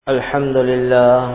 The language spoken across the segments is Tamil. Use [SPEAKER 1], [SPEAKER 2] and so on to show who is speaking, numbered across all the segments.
[SPEAKER 1] الحمد لله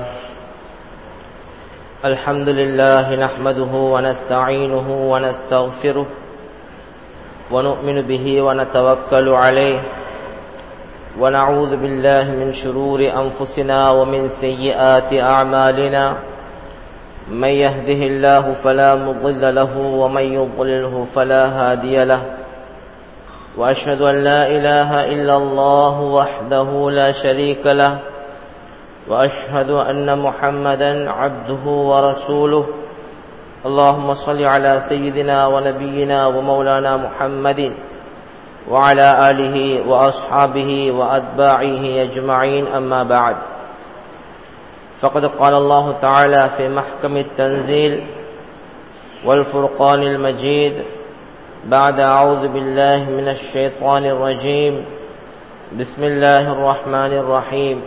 [SPEAKER 1] الحمد لله نحمده ونستعينه ونستغفره ونؤمن به ونتوكل عليه ونعوذ بالله من شرور أنفسنا ومن سيئات أعمالنا من يهده الله فلا مضل له ومن يضلله فلا هادي له وأشهد أن لا إله إلا الله وحده لا شريك له وأشهد أن محمدا عبده ورسوله اللهم صل على سيدنا ونبينا ومولانا محمد وعلى آله وأصحابه وأتباعه أجمعين أما بعد فقد قال الله تعالى في محكم التنزيل والفرقان المجيد بعد أعوذ بالله من الشيطان الرجيم بسم الله الرحمن الرحيم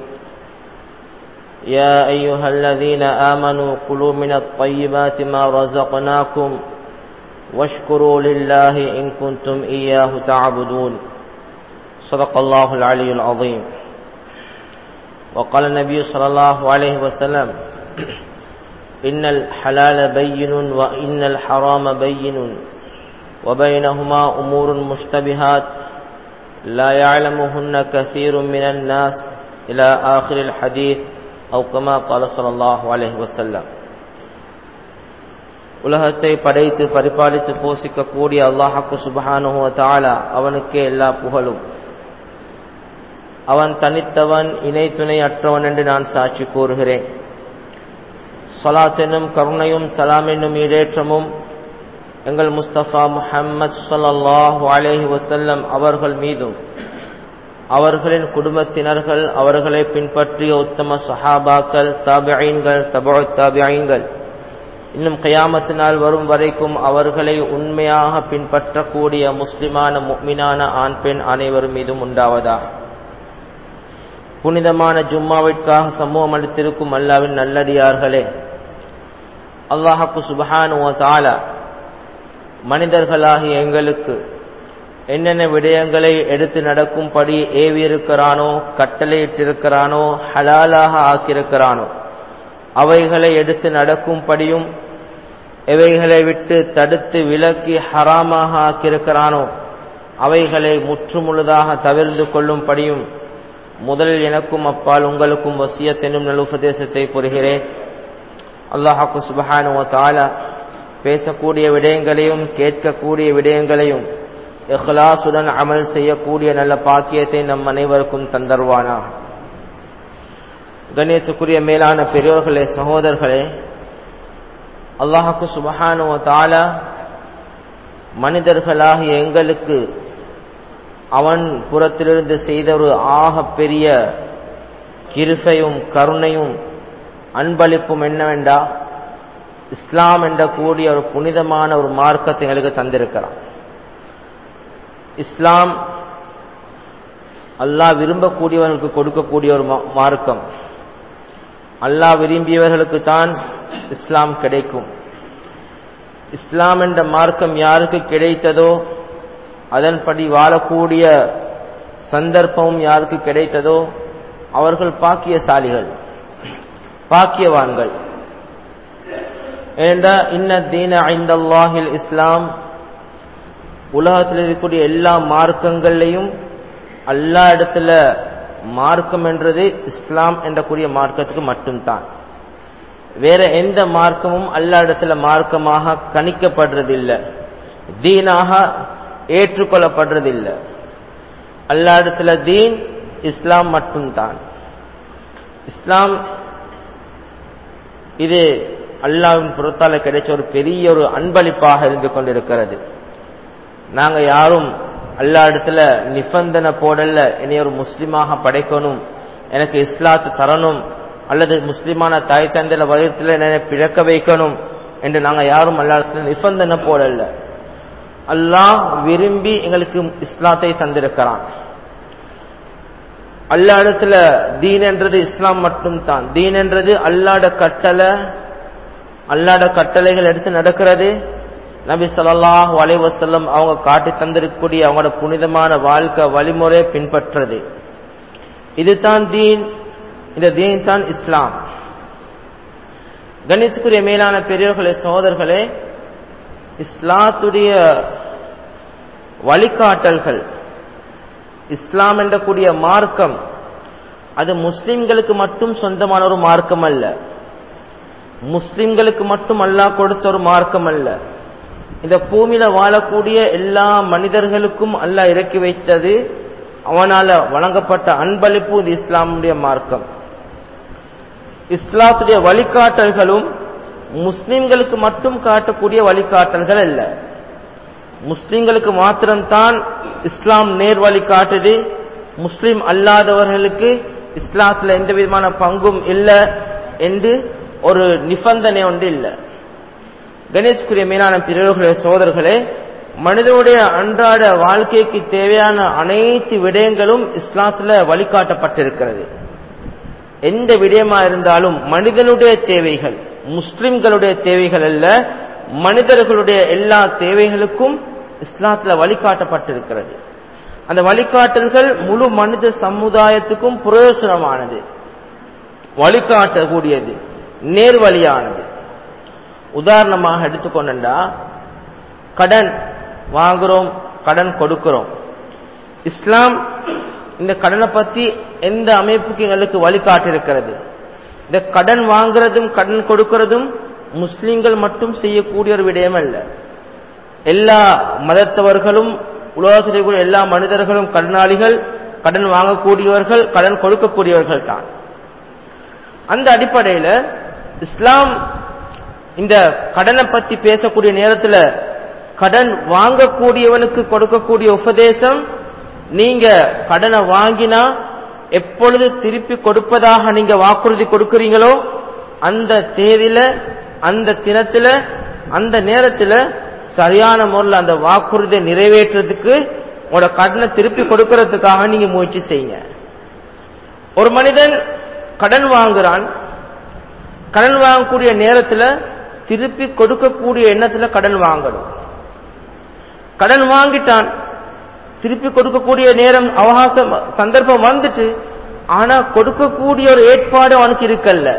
[SPEAKER 1] يا أيها الذين آمنوا كلوا من الطيبات ما رزقناكم واشكروا لله إن كنتم إياه تعبدون صدق الله العلي العظيم وقال النبي صلى الله عليه وسلم إن الحلال بين وإن الحرام بين وبينهما أمور مشتبهات لا يعلمهن كثير من الناس إلى آخر الحديث أو كما قال صلى الله عليه وسلم உலகத்தை படைத்து பரிபாலித்து போஷிக்கக்கூடிய அல்லாஹாக்கு சுபஹானுவ தாலா அவனுக்கே எல்லா புகழும் அவன் தனித்தவன் இணை துணை அற்றவன் என்று நான் சாட்சி கூறுகிறேன் சலாத் என்னும் கருணையும் சலாம் என்னும் ஈடேற்றமும் எங்கள் முஸ்தபா முஹம்மது சொல்லாஹு அலேஹி வசல்லம் அவர்கள் மீதும் அவர்களின் குடும்பத்தினர்கள் அவர்களை பின்பற்றிய உத்தம சஹாபாக்கள் தாபியங்கள் தபோ தாபியங்கள் இன்னும் கயாமத்தினால் வரும் வரைக்கும் அவர்களை உண்மையாக பின்பற்றக்கூடிய முஸ்லிமான முக்மினான ஆண் பெண் அனைவரும் மீதும் உண்டாவதா புனிதமான ஜும்மாவிற்காக சமூகம் அளித்திருக்கும் அல்லாவின் நல்லடியார்களே அல்லாஹாக்கு சுபஹானுவ தாலா மனிதர்களாகிய எங்களுக்கு என்னென்ன விடயங்களை எடுத்து நடக்கும்படி ஏவியிருக்கிறானோ கட்டளையிட்டிருக்கிறானோ ஹலாலாக ஆக்கியிருக்கிறானோ அவைகளை எடுத்து நடக்கும்படியும் எவைகளை விட்டு தடுத்து விலக்கி ஹராமாக ஆக்கியிருக்கிறானோ அவைகளை முற்றுமுழுதாக தவிர்ந்து கொள்ளும்படியும் முதலில் எனக்கும் அப்பால் உங்களுக்கும் வசியத் என்னும் நலுபதேசத்தை புரிகிறேன் அல்லாஹாக்கு சுபஹானுவ தாலா பேசக்கூடிய விடயங்களையும் கேட்கக்கூடிய விடயங்களையும் இஹ்லாசுடன் அமல் செய்யக்கூடிய நல்ல பாக்கியத்தை நம் அனைவருக்கும் தந்தருவானா கண்ணியத்துக்குரிய மேலான பெரியோர்களே சகோதரர்களே அல்லாஹாக்கு சுபஹானுவ தாலா மனிதர்களாகிய எங்களுக்கு அவன் புறத்திலிருந்து செய்த ஒரு ஆக பெரிய கிருஃபையும் கருணையும் அன்பளிப்பும் என்னவெண்டா இஸ்லாம் என்ற கூடிய ஒரு புனிதமான ஒரு மார்க்கத்தை எங்களுக்கு தந்திருக்கிறான் இஸ்லாம் அல்லாஹ் விரும்பக்கூடியவர்களுக்கு கொடுக்கக்கூடிய ஒரு மார்க்கம் அல்லாஹ் விரும்பியவர்களுக்கு தான் இஸ்லாம் கிடைக்கும் இஸ்லாம் என்ற மார்க்கம் யாருக்கு கிடைத்ததோ அதன்படி வாழக்கூடிய சந்தர்ப்பமும் யாருக்கு கிடைத்ததோ அவர்கள் பாக்கியசாலிகள் பாக்கியவான்கள் ஏனென்றா இன்ன தீன ஐந்தல்லாஹில் இஸ்லாம் உலகத்தில் இருக்கக்கூடிய எல்லா மார்க்கங்கள்லையும் அல்லா இடத்துல மார்க்கம் என்றது இஸ்லாம் என்ற கூடிய மார்க்கத்துக்கு மட்டும்தான் வேற எந்த மார்க்கமும் அல்லா இடத்துல மார்க்கமாக கணிக்கப்படுறதில்லை தீனாக ஏற்றுக்கொள்ளப்படுறதில்லை அல்லா இடத்துல தீன் இஸ்லாம் மட்டும்தான் இஸ்லாம் இது அல்லாவின் புறத்தால கிடைச்ச ஒரு பெரிய ஒரு அன்பளிப்பாக இருந்து கொண்டிருக்கிறது நாங்க யாரும் அல்லா இடத்துல நிபந்தனை போடல என்னை ஒரு முஸ்லிமாக படைக்கணும் எனக்கு இஸ்லாத்து தரணும் அல்லது முஸ்லிமான தாய் தந்தையில வயிற்றுல என்னை பிழக்க வைக்கணும் என்று நாங்க யாரும் அல்லா இடத்துல நிபந்தனை போடல அல்லாஹ் விரும்பி எங்களுக்கு இஸ்லாத்தை தந்திருக்கிறான் அல்லா இடத்துல தீன் என்றது இஸ்லாம் மட்டும்தான் தீன் என்றது அல்லாட கட்டளை அல்லாட கட்டளைகள் எடுத்து நடக்கிறது நபி சொல்லாஹ் வலைவசல்லம் அவங்க காட்டி தந்திருக்கக்கூடிய அவங்களோட புனிதமான வாழ்க்கை வழிமுறை பின்பற்றது இதுதான் தீன் இந்த தீன் தான் இஸ்லாம் கணித்துக்குரிய மேலான பெரியவர்களே சோதர்களே இஸ்லாத்துடைய வழிகாட்டல்கள் இஸ்லாம் என்ற கூடிய மார்க்கம் அது முஸ்லிம்களுக்கு மட்டும் சொந்தமான ஒரு மார்க்கம் அல்ல முஸ்லிம்களுக்கு மட்டும் அல்லாஹ் கொடுத்த ஒரு மார்க்கம் அல்ல இந்த பூமியில வாழக்கூடிய எல்லா மனிதர்களுக்கும் அல்லாஹ் இறக்கி வைத்தது அவனால வழங்கப்பட்ட அன்பளிப்பு இந்த இஸ்லாமுடைய மார்க்கம் இஸ்லாத்துடைய வழிகாட்டல்களும் முஸ்லிம்களுக்கு மட்டும் காட்டக்கூடிய வழிகாட்டல்கள் அல்ல முஸ்லிம்களுக்கு மாத்திரம்தான் இஸ்லாம் நேர் வழி காட்டுது முஸ்லிம் அல்லாதவர்களுக்கு இஸ்லாத்துல எந்த விதமான பங்கும் இல்லை என்று ஒரு நிபந்தனை ஒன்று இல்லை கணேஷ்குரிய மீனான பிறகுகளே சோதர்களே மனிதனுடைய அன்றாட வாழ்க்கைக்கு தேவையான அனைத்து விடயங்களும் இஸ்லாத்துல வழிகாட்டப்பட்டிருக்கிறது எந்த விடயமா இருந்தாலும் மனிதனுடைய தேவைகள் முஸ்லிம்களுடைய தேவைகள் அல்ல மனிதர்களுடைய எல்லா தேவைகளுக்கும் இஸ்லாத்துல வழிகாட்டப்பட்டிருக்கிறது அந்த வழிகாட்டல்கள் முழு மனித சமுதாயத்துக்கும் பிரயோசனமானது வழிகாட்டக்கூடியது நேர்வழியானது உதாரணமாக எடுத்துக்கொண்டா கடன் வாங்குறோம் கடன் கொடுக்கிறோம் இஸ்லாம் இந்த கடனை பத்தி எந்த அமைப்புக்கு எங்களுக்கு வழிகாட்டிருக்கிறது இந்த கடன் வாங்குறதும் கடன் கொடுக்கிறதும் முஸ்லிம்கள் மட்டும் செய்யக்கூடிய ஒரு விடயம் அல்ல எல்லா மதத்தவர்களும் உலகத்தில் கூட எல்லா மனிதர்களும் கடனாளிகள் கடன் வாங்கக்கூடியவர்கள் கடன் கொடுக்கக்கூடியவர்கள் தான் அந்த அடிப்படையில் இஸ்லாம் இந்த கடனை பத்தி பேசக்கூடிய நேரத்தில் கடன் வாங்கக்கூடியவனுக்கு கொடுக்கக்கூடிய உபதேசம் நீங்க கடனை வாங்கினா எப்பொழுது திருப்பி கொடுப்பதாக நீங்க வாக்குறுதி கொடுக்கிறீங்களோ அந்த தேதியில அந்த தினத்துல அந்த நேரத்துல சரியான முறையில் அந்த வாக்குறுதியை நிறைவேற்றுறதுக்கு உங்களோட கடனை திருப்பி கொடுக்கறதுக்காக நீங்க முயற்சி செய்யுங்க ஒரு மனிதன் கடன் வாங்குறான் கடன் வாங்கக்கூடிய நேரத்துல திருப்பி கொடுக்கக்கூடிய எண்ணத்துல கடன் வாங்கணும் கடன் வாங்கிட்டான் திருப்பி கொடுக்கக்கூடிய நேரம் அவகாசம் சந்தர்ப்பம் வந்துட்டு ஆனா கொடுக்கக்கூடிய ஒரு ஏற்பாடு அவனுக்கு இருக்கல்ல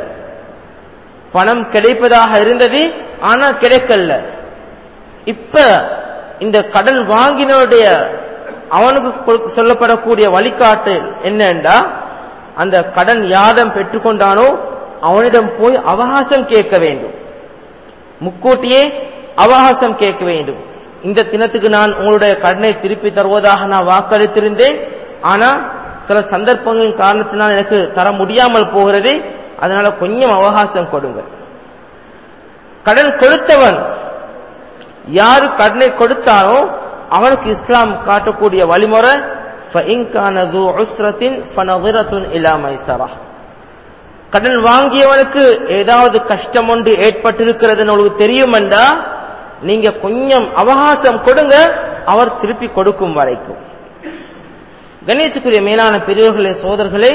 [SPEAKER 1] பணம் கிடைப்பதாக இருந்தது ஆனா கிடைக்கல இப்ப இந்த கடன் வாங்கினுடைய அவனுக்கு சொல்லப்படக்கூடிய வழிகாட்டு என்னண்டா அந்த கடன் யாதம் பெற்றுக்கொண்டானோ அவனிடம் போய் அவகாசம் கேட்க வேண்டும் முக்கூட்டியே அவகாசம் கேட்க வேண்டும் இந்த தினத்துக்கு நான் உங்களுடைய கடனை திருப்பி தருவதாக நான் வாக்களித்திருந்தேன் ஆனா சில சந்தர்ப்பங்களின் காரணத்தினால் எனக்கு தர முடியாமல் போகிறது அதனால கொஞ்சம் அவகாசம் கொடுங்க கடன் கொடுத்தவன் யாரு கடனை கொடுத்தானோ அவனுக்கு இஸ்லாம் காட்டக்கூடிய வழிமுறை கடன் வாங்கியவனுக்கு ஏதாவது கஷ்டம் ஒன்று ஏற்பட்டிருக்கிறது உங்களுக்கு தெரியுமெண்டா நீங்க கொஞ்சம் அவகாசம் கொடுங்க அவர் திருப்பி கொடுக்கும் வரைக்கும் கணேசுக்குரிய மேலான பெரியவர்களே சோதர்களே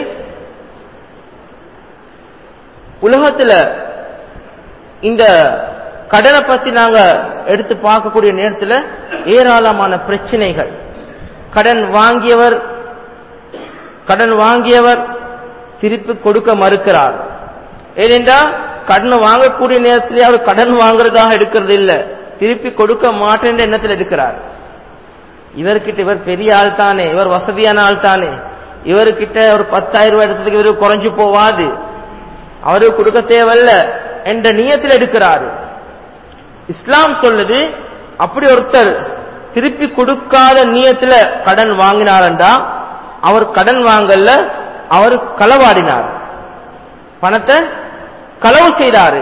[SPEAKER 1] உலகத்துல இந்த கடனை பத்தி நாங்க எடுத்து பார்க்கக்கூடிய நேரத்தில் ஏராளமான பிரச்சனைகள் கடன் வாங்கியவர் கடன் வாங்கியவர் திருப்பி கொடுக்க மறுக்கிறார் ஏனென்றா கடன் வாங்கக்கூடிய நேரத்திலே அவர் கடன் வாங்குறதாக எடுக்கிறது இல்லை திருப்பி கொடுக்க மாட்டேன் எண்ணத்தில் எடுக்கிறார் இவர்கிட்ட இவர் பெரிய ஆள் தானே இவர் வசதியான ஆள் தானே இவர்கிட்ட ஒரு பத்தாயிரம் ரூபாய் எடுத்ததுக்கு இவரு குறைஞ்சு போவாது அவரு கொடுக்க தேவையில்ல என்ற நியத்தில் எடுக்கிறாரு இஸ்லாம் சொல்லுது அப்படி ஒருத்தர் திருப்பி கொடுக்காத நியத்துல கடன் வாங்கினாரண்டா அவர் கடன் வாங்கல அவர் களவாடினார் பணத்தை களவு செய்தாரு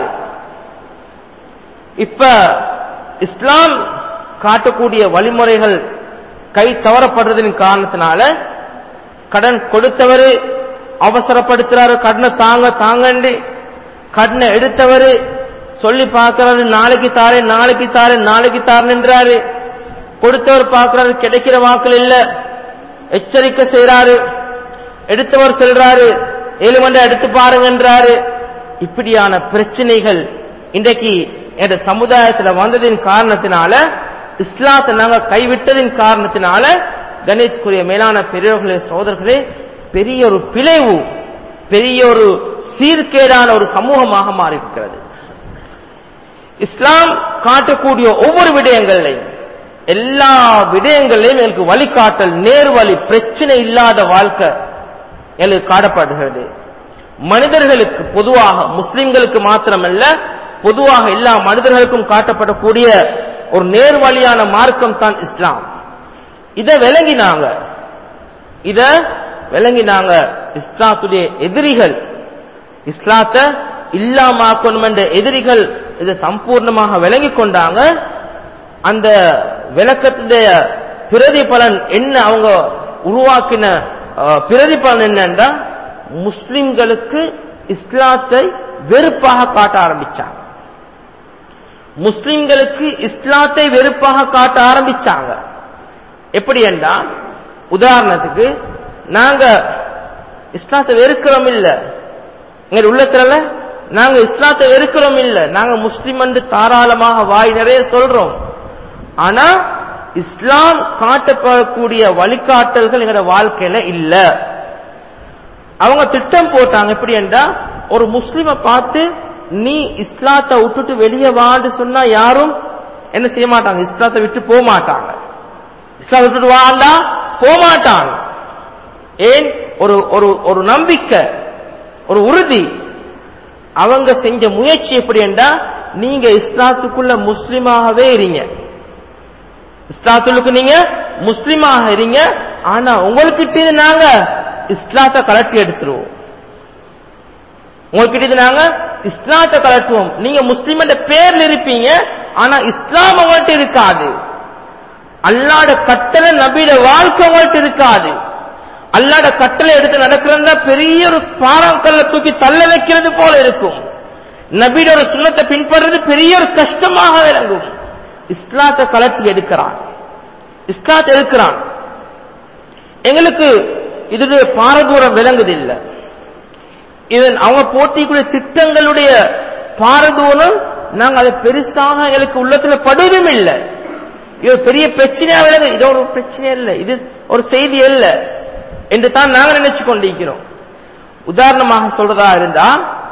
[SPEAKER 1] இப்ப இஸ்லாம் காட்டக்கூடிய வழிமுறைகள் கை தவறப்படுறதின் காரணத்தினால கடன் கொடுத்தவர் அவசரப்படுத்துறாரு கடனை தாங்க தாங்கண்டு கடனை எடுத்தவர் சொல்லி பார்க்கிறாரு நாளைக்கு தாரேன் நாளைக்கு தாரேன் நாளைக்கு தாரேன்றாரு கொடுத்தவர் பார்க்கிறாரு கிடைக்கிற வாக்கள் இல்ல எச்சரிக்கை செய்யறாரு எடுத்தவர் சொல்றாரு ஏழு மண்டை எடுத்து பாருங்கன்றாரு இப்படியான பிரச்சனைகள் இன்றைக்கு என்ற சமுதாயத்துல வந்ததின் காரணத்தினால இஸ்லாத்தை நாங்க கைவிட்டதின் காரணத்தினால கணேஷ்குரிய மேலான பெரியவர்களே சோதர்களே பெரிய ஒரு பிழைவு பெரிய ஒரு சீர்கேடான ஒரு சமூகமாக மாறியிருக்கிறது இஸ்லாம் காட்டக்கூடிய ஒவ்வொரு விடயங்களையும் எல்லா விடயங்களையும் எனக்கு வழிகாட்டல் நேர்வழி பிரச்சனை இல்லாத வாழ்க்கை எனக்கு காட்டப்படுகிறது மனிதர்களுக்கு பொதுவாக முஸ்லிம்களுக்கு மாத்திரமல்ல பொதுவாக எல்லா மனிதர்களுக்கும் காட்டப்படக்கூடிய ஒரு நேர்வழியான மார்க்கம் தான் இஸ்லாம் இதை விளங்கினாங்க இத விளங்கினாங்க இஸ்லாத்துடைய எதிரிகள் இஸ்லாத்தை இல்லாமக்கணும் என்ற எதிரிகள் இதை சம்பூர்ணமாக விளங்கி கொண்டாங்க அந்த விளக்கத்துடைய பிரதிபலன் என்ன அவங்க உருவாக்கின அஹ், பிரதிபலன் என்னன்னா முஸ்லிம்களுக்கு இஸ்லாத்தை வெறுப்பாக காட்ட ஆரம்பிச்சாங்க முஸ்லிம்களுக்கு இஸ்லாத்தை வெறுப்பாக காட்ட ஆரம்பிச்சாங்க எப்படி என்றா உதாரணத்துக்கு நாங்க இஸ்லாத்தை வெறுக்கிறோம் இல்ல எங்க உள்ளத்துல நாங்க இஸ்லாத்தை வெறுக்கிறோம் இல்ல நாங்க முஸ்லிம் என்று தாராளமாக வாய் நிறைய சொல்றோம் ஆனா இஸ்லாம் காட்டப்படக்கூடிய வழிகாட்டல்கள் எங்களோட வாழ்க்கையில இல்ல அவங்க திட்டம் போட்டாங்க எப்படி என்றா ஒரு முஸ்லிமை பார்த்து நீ இஸ்லாத்தை விட்டுட்டு வெளியே வான்னு சொன்னா யாரும் என்ன செய்ய மாட்டாங்க இஸ்லாத்தை விட்டு போக மாட்டாங்க இஸ்லாம் விட்டுட்டு வாண்டா போக மாட்டாங்க ஏன் ஒரு ஒரு ஒரு நம்பிக்கை ஒரு உறுதி அவங்க செஞ்ச முயற்சி எப்படி என்றா நீங்க இஸ்லாத்துக்குள்ள முஸ்லிமாகவே இருங்க இஸ்லாத்துக்கு நீங்க முஸ்லிமாக இருங்க ஆனா உங்கள்கிட்ட இருந்து நாங்க இஸ்லாத்தை கலட்டி எடுத்துருவோம் உங்ககிட்ட இருந்து நாங்க இஸ்லாத்தை கலட்டுவோம் நீங்க முஸ்லிம் என்ற பேர்ல இருப்பீங்க ஆனா இஸ்லாம் உங்கள்கிட்ட இருக்காது அல்லாட கட்டளை நபியோட வாழ்க்கை உங்கள்கிட்ட இருக்காது அல்லாட கட்டளை எடுத்து நடக்கிறதா பெரிய ஒரு பாறாங்கல்ல தூக்கி தள்ள வைக்கிறது போல இருக்கும் நபியோட ஒரு சுண்ணத்தை பின்பற்றுறது பெரிய ஒரு கஷ்டமாக விளங்கும் இஸ்லாத்தை கலட்டி எடுக்கிறான் இஸ்லாத்தை எடுக்கிறான் எங்களுக்கு இதனுடைய பாரதூரம் விளங்குது இல்லை இதன் அவங்க போட்டிக்குரிய திட்டங்களுடைய பாரதூரம் நாங்க அதை பெருசாக எங்களுக்கு உள்ளத்துல படுவதும் இல்லை இது பெரிய பிரச்சனையா விளங்கு இது ஒரு பிரச்சனை இல்லை இது ஒரு செய்தி அல்ல என்று தான் நாங்க நினைச்சு கொண்டிருக்கிறோம் உதாரணமாக சொல்றதா இருந்தா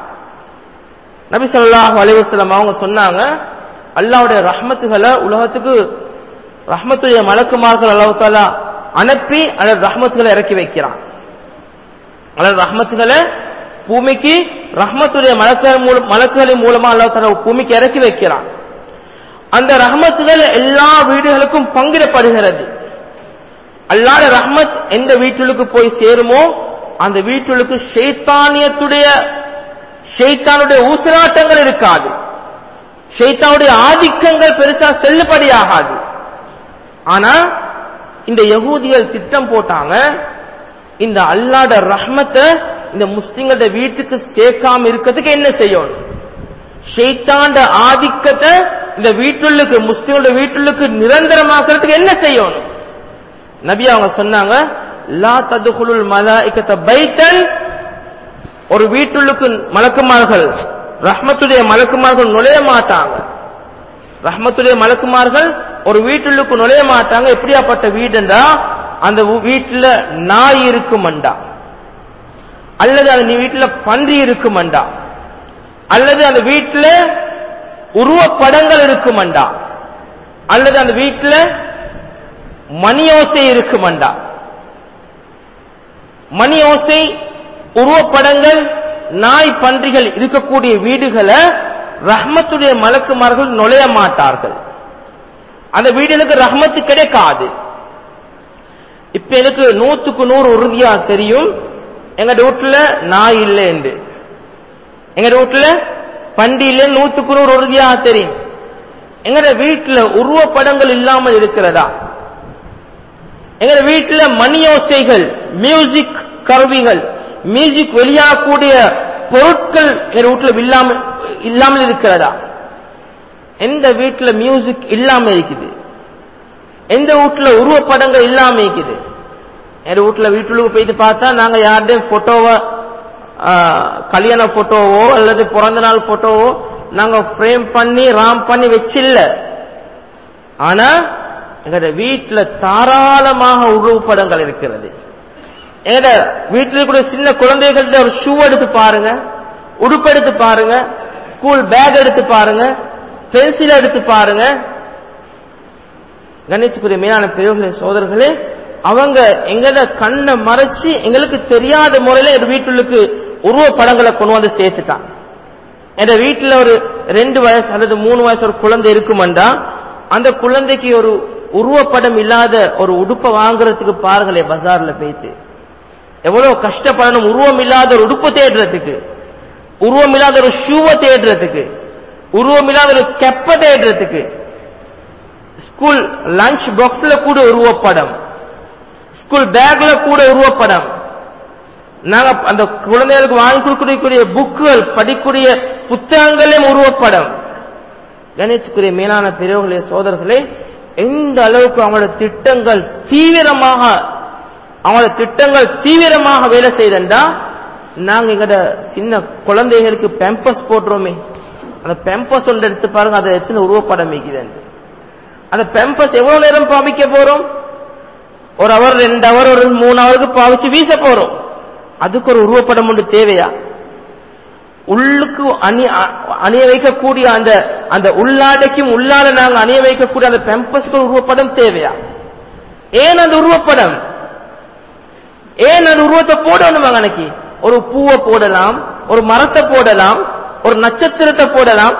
[SPEAKER 1] நபி ஸல்லல்லாஹு அலைஹி வஸல்லம் அவங்க சொன்னாங்க அல்லாஹ்வுடைய ரஹ்மத்துகளை உலகத்துக்கு ரஹ்மத்துடைய மலக்குமார்கள் அல்லாஹ் தாலா அனுப்பி அல்லது ரஹ்மத்துகளை இறக்கி வைக்கிறான் அல்லது ரஹ்மத்துகளை பூமிக்கு ரஹ்மத்துடைய மலக்குகள் மூலம் மலக்குகளின் மூலமா அல்லாஹ் தாலா பூமிக்கு இறக்கி வைக்கிறான் அந்த ரஹ்மத்துகள் எல்லா வீடுகளுக்கும் பங்கிடப்படுகிறது அல்லாத ரஹ்மத் எந்த வீட்டுக்கு போய் சேருமோ அந்த வீட்டுக்கு ஷைத்தானியத்துடைய ஷைத்தானுடைய ஊசலாட்டங்கள் இருக்காது ஷைத்தானுடைய ஆதிக்கங்கள் பெருசா செல்லுபடியாகாது ஆனா இந்த யகூதிகள் திட்டம் போட்டாங்க இந்த அல்லாட ரஹ்மத்தை இந்த முஸ்லிம்களோட வீட்டுக்கு சேர்க்காம இருக்கிறதுக்கு என்ன செய்யணும் ஷைத்தாண்ட ஆதிக்கத்தை இந்த வீட்டுள்ளுக்கு முஸ்லிம்களோட வீட்டுள்ளுக்கு நிரந்தரமாக்குறதுக்கு என்ன செய்யணும் நபி அவங்க சொன்னாங்க லா ததுகுலுல் மலாயிக்கத்த பைத்தன் ஒரு வீட்டுள்ளுக்கு மலக்குமார்கள் ரஹ்மத்துடைய மலக்குமார்கள் நுழைய மாட்டாங்க ரஹ்மத்துடைய மலக்குமார்கள் ஒரு வீட்டுள்ளுக்கு நுழைய மாட்டாங்க எப்படியாப்பட்ட வீடுண்டா அந்த வீ- வீட்டுல நாய் இருக்குமண்டா அல்லது அந்த நீ வீட்டுல பன்றி இருக்குமண்டா அல்லது அந்த வீட்டுல உருவப்படங்கள் இருக்குமண்டா அல்லது அந்த வீட்டுல மணியோசை இருக்குமண்டா மணியோசை உருவப்படங்கள் நாய் பன்றிகள் இருக்கக்கூடிய வீடுகளை ரஹ்மத்துடைய மலக்குமார்கள் நுழைய மாட்டார்கள் அந்த வீடுகளுக்கு ரஹ்மத்து கிடைக்காது இப்ப எனக்கு நூத்துக்கு நூறு உறுதியா தெரியும் எங்க வீட்டுல நாய் இல்லை என்று எங்க வீட்டுல பண்டி இல்லை நூத்துக்கு நூறு உறுதியா தெரியும் எங்கட வீட்டுல உருவப்படங்கள் இல்லாமல் இருக்கிறதா எங்க வீட்டுல மணியோசைகள் மியூசிக் கருவிகள் மியூசிக் வெளியாகக்கூடிய பொருட்கள் எங்க வீட்டுல இல்லாமல் இல்லாமல் இருக்கிறதா எந்த வீட்டுல மியூசிக் இல்லாம இருக்குது எந்த வீட்டுல உருவப்படங்கள் இல்லாம இருக்குது எங்க வீட்டுல வீட்டுக்கு போயிட்டு பார்த்தா நாங்க யாருடையும் போட்டோவை கல்யாண போட்டோவோ அல்லது பிறந்த நாள் போட்டோவோ நாங்க ஃப்ரேம் பண்ணி ராம் பண்ணி வச்சில்ல ஆனா எங்கட வீட்டுல தாராளமாக உருவப்படங்கள் இருக்கிறது எங்கட வீட்டில் இருக்கக்கூடிய சின்ன குழந்தைகள்ட்ட ஒரு ஷூ எடுத்து பாருங்க உடுப்பு எடுத்து பாருங்க ஸ்கூல் பேக் எடுத்து பாருங்க பென்சில் எடுத்து பாருங்க கணிச்சுக்குரிய மேலான பெரியவர்களே சோதர்களே அவங்க எங்கட கண்ணை மறைச்சு எங்களுக்கு தெரியாத முறையில எங்க வீட்டுக்கு உருவ படங்களை கொண்டு வந்து சேர்த்துட்டான் என் வீட்டுல ஒரு ரெண்டு வயசு அல்லது மூணு வயசு ஒரு குழந்தை இருக்குமெண்டா அந்த குழந்தைக்கு ஒரு உருவப்படம் இல்லாத ஒரு உடுப்பை வாங்குறதுக்கு பாருங்களே பஜார்ல போயிட்டு எவ்வளவு கஷ்டப்படணும் உருவம் இல்லாத ஒரு உடுப்பு தேடுறதுக்கு உருவம் இல்லாத ஒரு ஷூவை தேடுறதுக்கு உருவம் இல்லாத ஒரு கெப்ப தேடுறதுக்கு ஸ்கூல் லஞ்ச் பாக்ஸ்ல கூட உருவப்படம் ஸ்கூல் பேக்ல கூட உருவப்படம் நாங்க அந்த குழந்தைகளுக்கு வாங்கி கொடுக்கக்கூடிய புக்குகள் படிக்கூடிய புத்தகங்களே உருவப்படம் கணேசுக்குரிய மேலான பெரியவர்களே சோதர்களே எந்த அளவுக்கு அவங்களோட திட்டங்கள் தீவிரமாக அவங்களோட திட்டங்கள் தீவிரமாக வேலை செய்தண்டா நாங்க எங்கட சின்ன குழந்தைகளுக்கு பெம்பஸ் போடுறோமே அந்த பெம்பஸ் ஒன்று எடுத்து பாருங்க அதை எத்தனை உருவப்படம் வைக்குது அந்த பெம்பஸ் எவ்வளவு நேரம் பாவிக்க போறோம் ஒரு அவர் ரெண்டு அவர் ஒரு மூணு அவருக்கு பாவிச்சு வீச போறோம் அதுக்கு ஒரு உருவப்படம் ஒன்று தேவையா உள்ளுக்கு அணி அணிய வைக்கக்கூடிய அந்த அந்த உள்ளாடைக்கும் உள்ளாட நாங்க அணிய வைக்கக்கூடிய அந்த பெம்பஸ்க்கு ஒரு உருவப்படம் தேவையா ஏன் அந்த உருவப்படம் ஏன் அந்த உருவத்தை போடணும் அன்னைக்கு ஒரு பூவை போடலாம் ஒரு மரத்தை போடலாம் ஒரு நட்சத்திரத்தை போடலாம்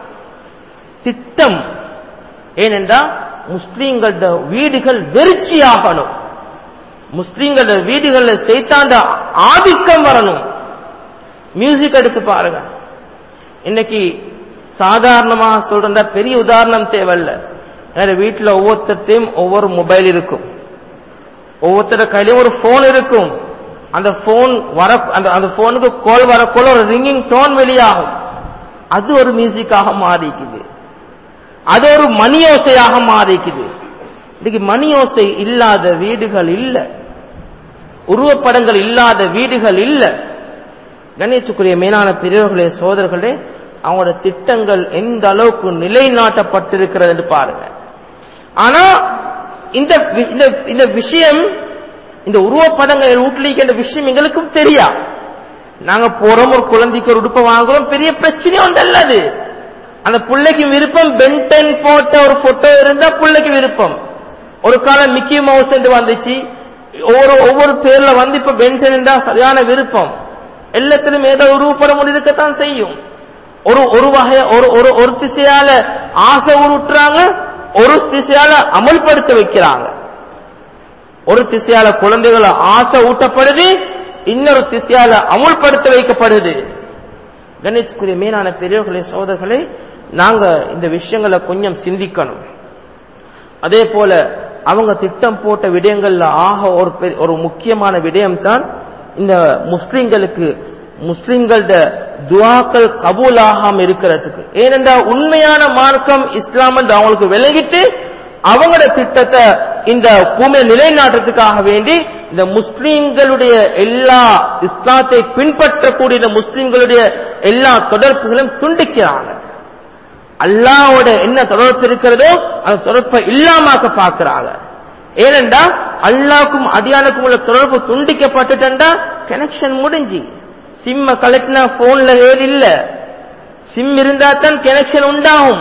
[SPEAKER 1] திட்டம் ஏனென்றா முஸ்லீம்களோட வீடுகள் வெறிச்சியாகணும் முஸ்லீம்களோட வீடுகள்ல செய்தாண்ட ஆதிக்கம் வரணும் மியூசிக் எடுத்து பாருங்க இன்னைக்கு சாதாரணமாக சொல்றா பெரிய உதாரணம் தேவையில்ல வேற வீட்டுல ஒவ்வொருத்தையும் ஒவ்வொரு மொபைல் இருக்கும் ஒவ்வொருத்தர கையிலும் ஒரு போன் இருக்கும் அந்த போன் வர அந்த அந்த போனுக்கு கால் வரக்குள்ள ஒரு ரிங்கிங் டோன் வெளியாகும் அது ஒரு மியூசிக்காக மாறிக்குது அது ஒரு மணி ஓசையாக மாறிக்குது இன்னைக்கு மணி ஓசை இல்லாத வீடுகள் இல்ல உருவப்படங்கள் இல்லாத வீடுகள் இல்ல கணேசுக்குரிய மேலான பெரியவர்களே சோதர்களே அவங்களோட திட்டங்கள் எந்த அளவுக்கு நிலைநாட்டப்பட்டிருக்கிறது என்று பாருங்க ஆனா இந்த இந்த விஷயம் இந்த உருவப்படங்கள் வீட்டில் விஷயம் எங்களுக்கும் தெரியா நாங்க போறோம் ஒரு குழந்தைக்கு ஒரு உடுப்பை வாங்குறோம் பெரிய பிரச்சனை ஒன்று அல்லது அந்த பிள்ளைக்கு விருப்பம் பென்டன் போட்ட ஒரு போட்டோ இருந்தா பிள்ளைக்கு விருப்பம் ஒரு காலம் மிக்கி மவுஸ் என்று வந்துச்சு ஒவ்வொரு ஒவ்வொரு பேர்ல வந்து இப்ப பென்டன் தான் சரியான விருப்பம் எல்லாத்திலும் ஏதோ உருவப்படம் இருக்கத்தான் செய்யும் ஒரு ஒரு வகை ஒரு ஒரு ஒரு திசையால ஆசை உருட்டுறாங்க ஒரு திசையால அமல்படுத்த வைக்கிறாங்க ஒரு திசையால குழந்தைகளை ஆசை ஊட்டப்படுது இன்னொரு திசையால அமுல்படுத்த வைக்கப்படுது கணித்துக்குரிய மீனான பெரியவர்களே சோதர்களே நாங்க இந்த விஷயங்களை கொஞ்சம் சிந்திக்கணும் அதே போல அவங்க திட்டம் போட்ட விடயங்கள்ல ஆக ஒரு ஒரு முக்கியமான விடயம் தான் இந்த முஸ்லிம்களுக்கு முஸ்லிம்களோட துவாக்கள் கபூலாகாம இருக்கிறதுக்கு ஏனென்றா உண்மையான மார்க்கம் இஸ்லாம் என்று அவங்களுக்கு விலகிட்டு அவங்களோட திட்டத்தை இந்த பூமியை நிலைநாட்டுறதுக்காக வேண்டி இந்த முஸ்லீம்களுடைய எல்லா இஸ்லாத்தை பின்பற்றக்கூடிய இந்த முஸ்லீம்களுடைய எல்லா தொடர்புகளும் துண்டிக்கிறாங்க அல்லாவோட என்ன தொடர்பு இருக்கிறதோ அந்த தொடர்பை இல்லாமக்க பார்க்கிறாங்க ஏனென்றா அல்லாவுக்கும் அடியானுக்கும் உள்ள தொடர்பு துண்டிக்கப்பட்டுட்டா கனெக்ஷன் முடிஞ்சு சிம்ம கலெக்டினா போன்ல ஏது இல்ல சிம் இருந்தா தான் கனெக்ஷன் உண்டாகும்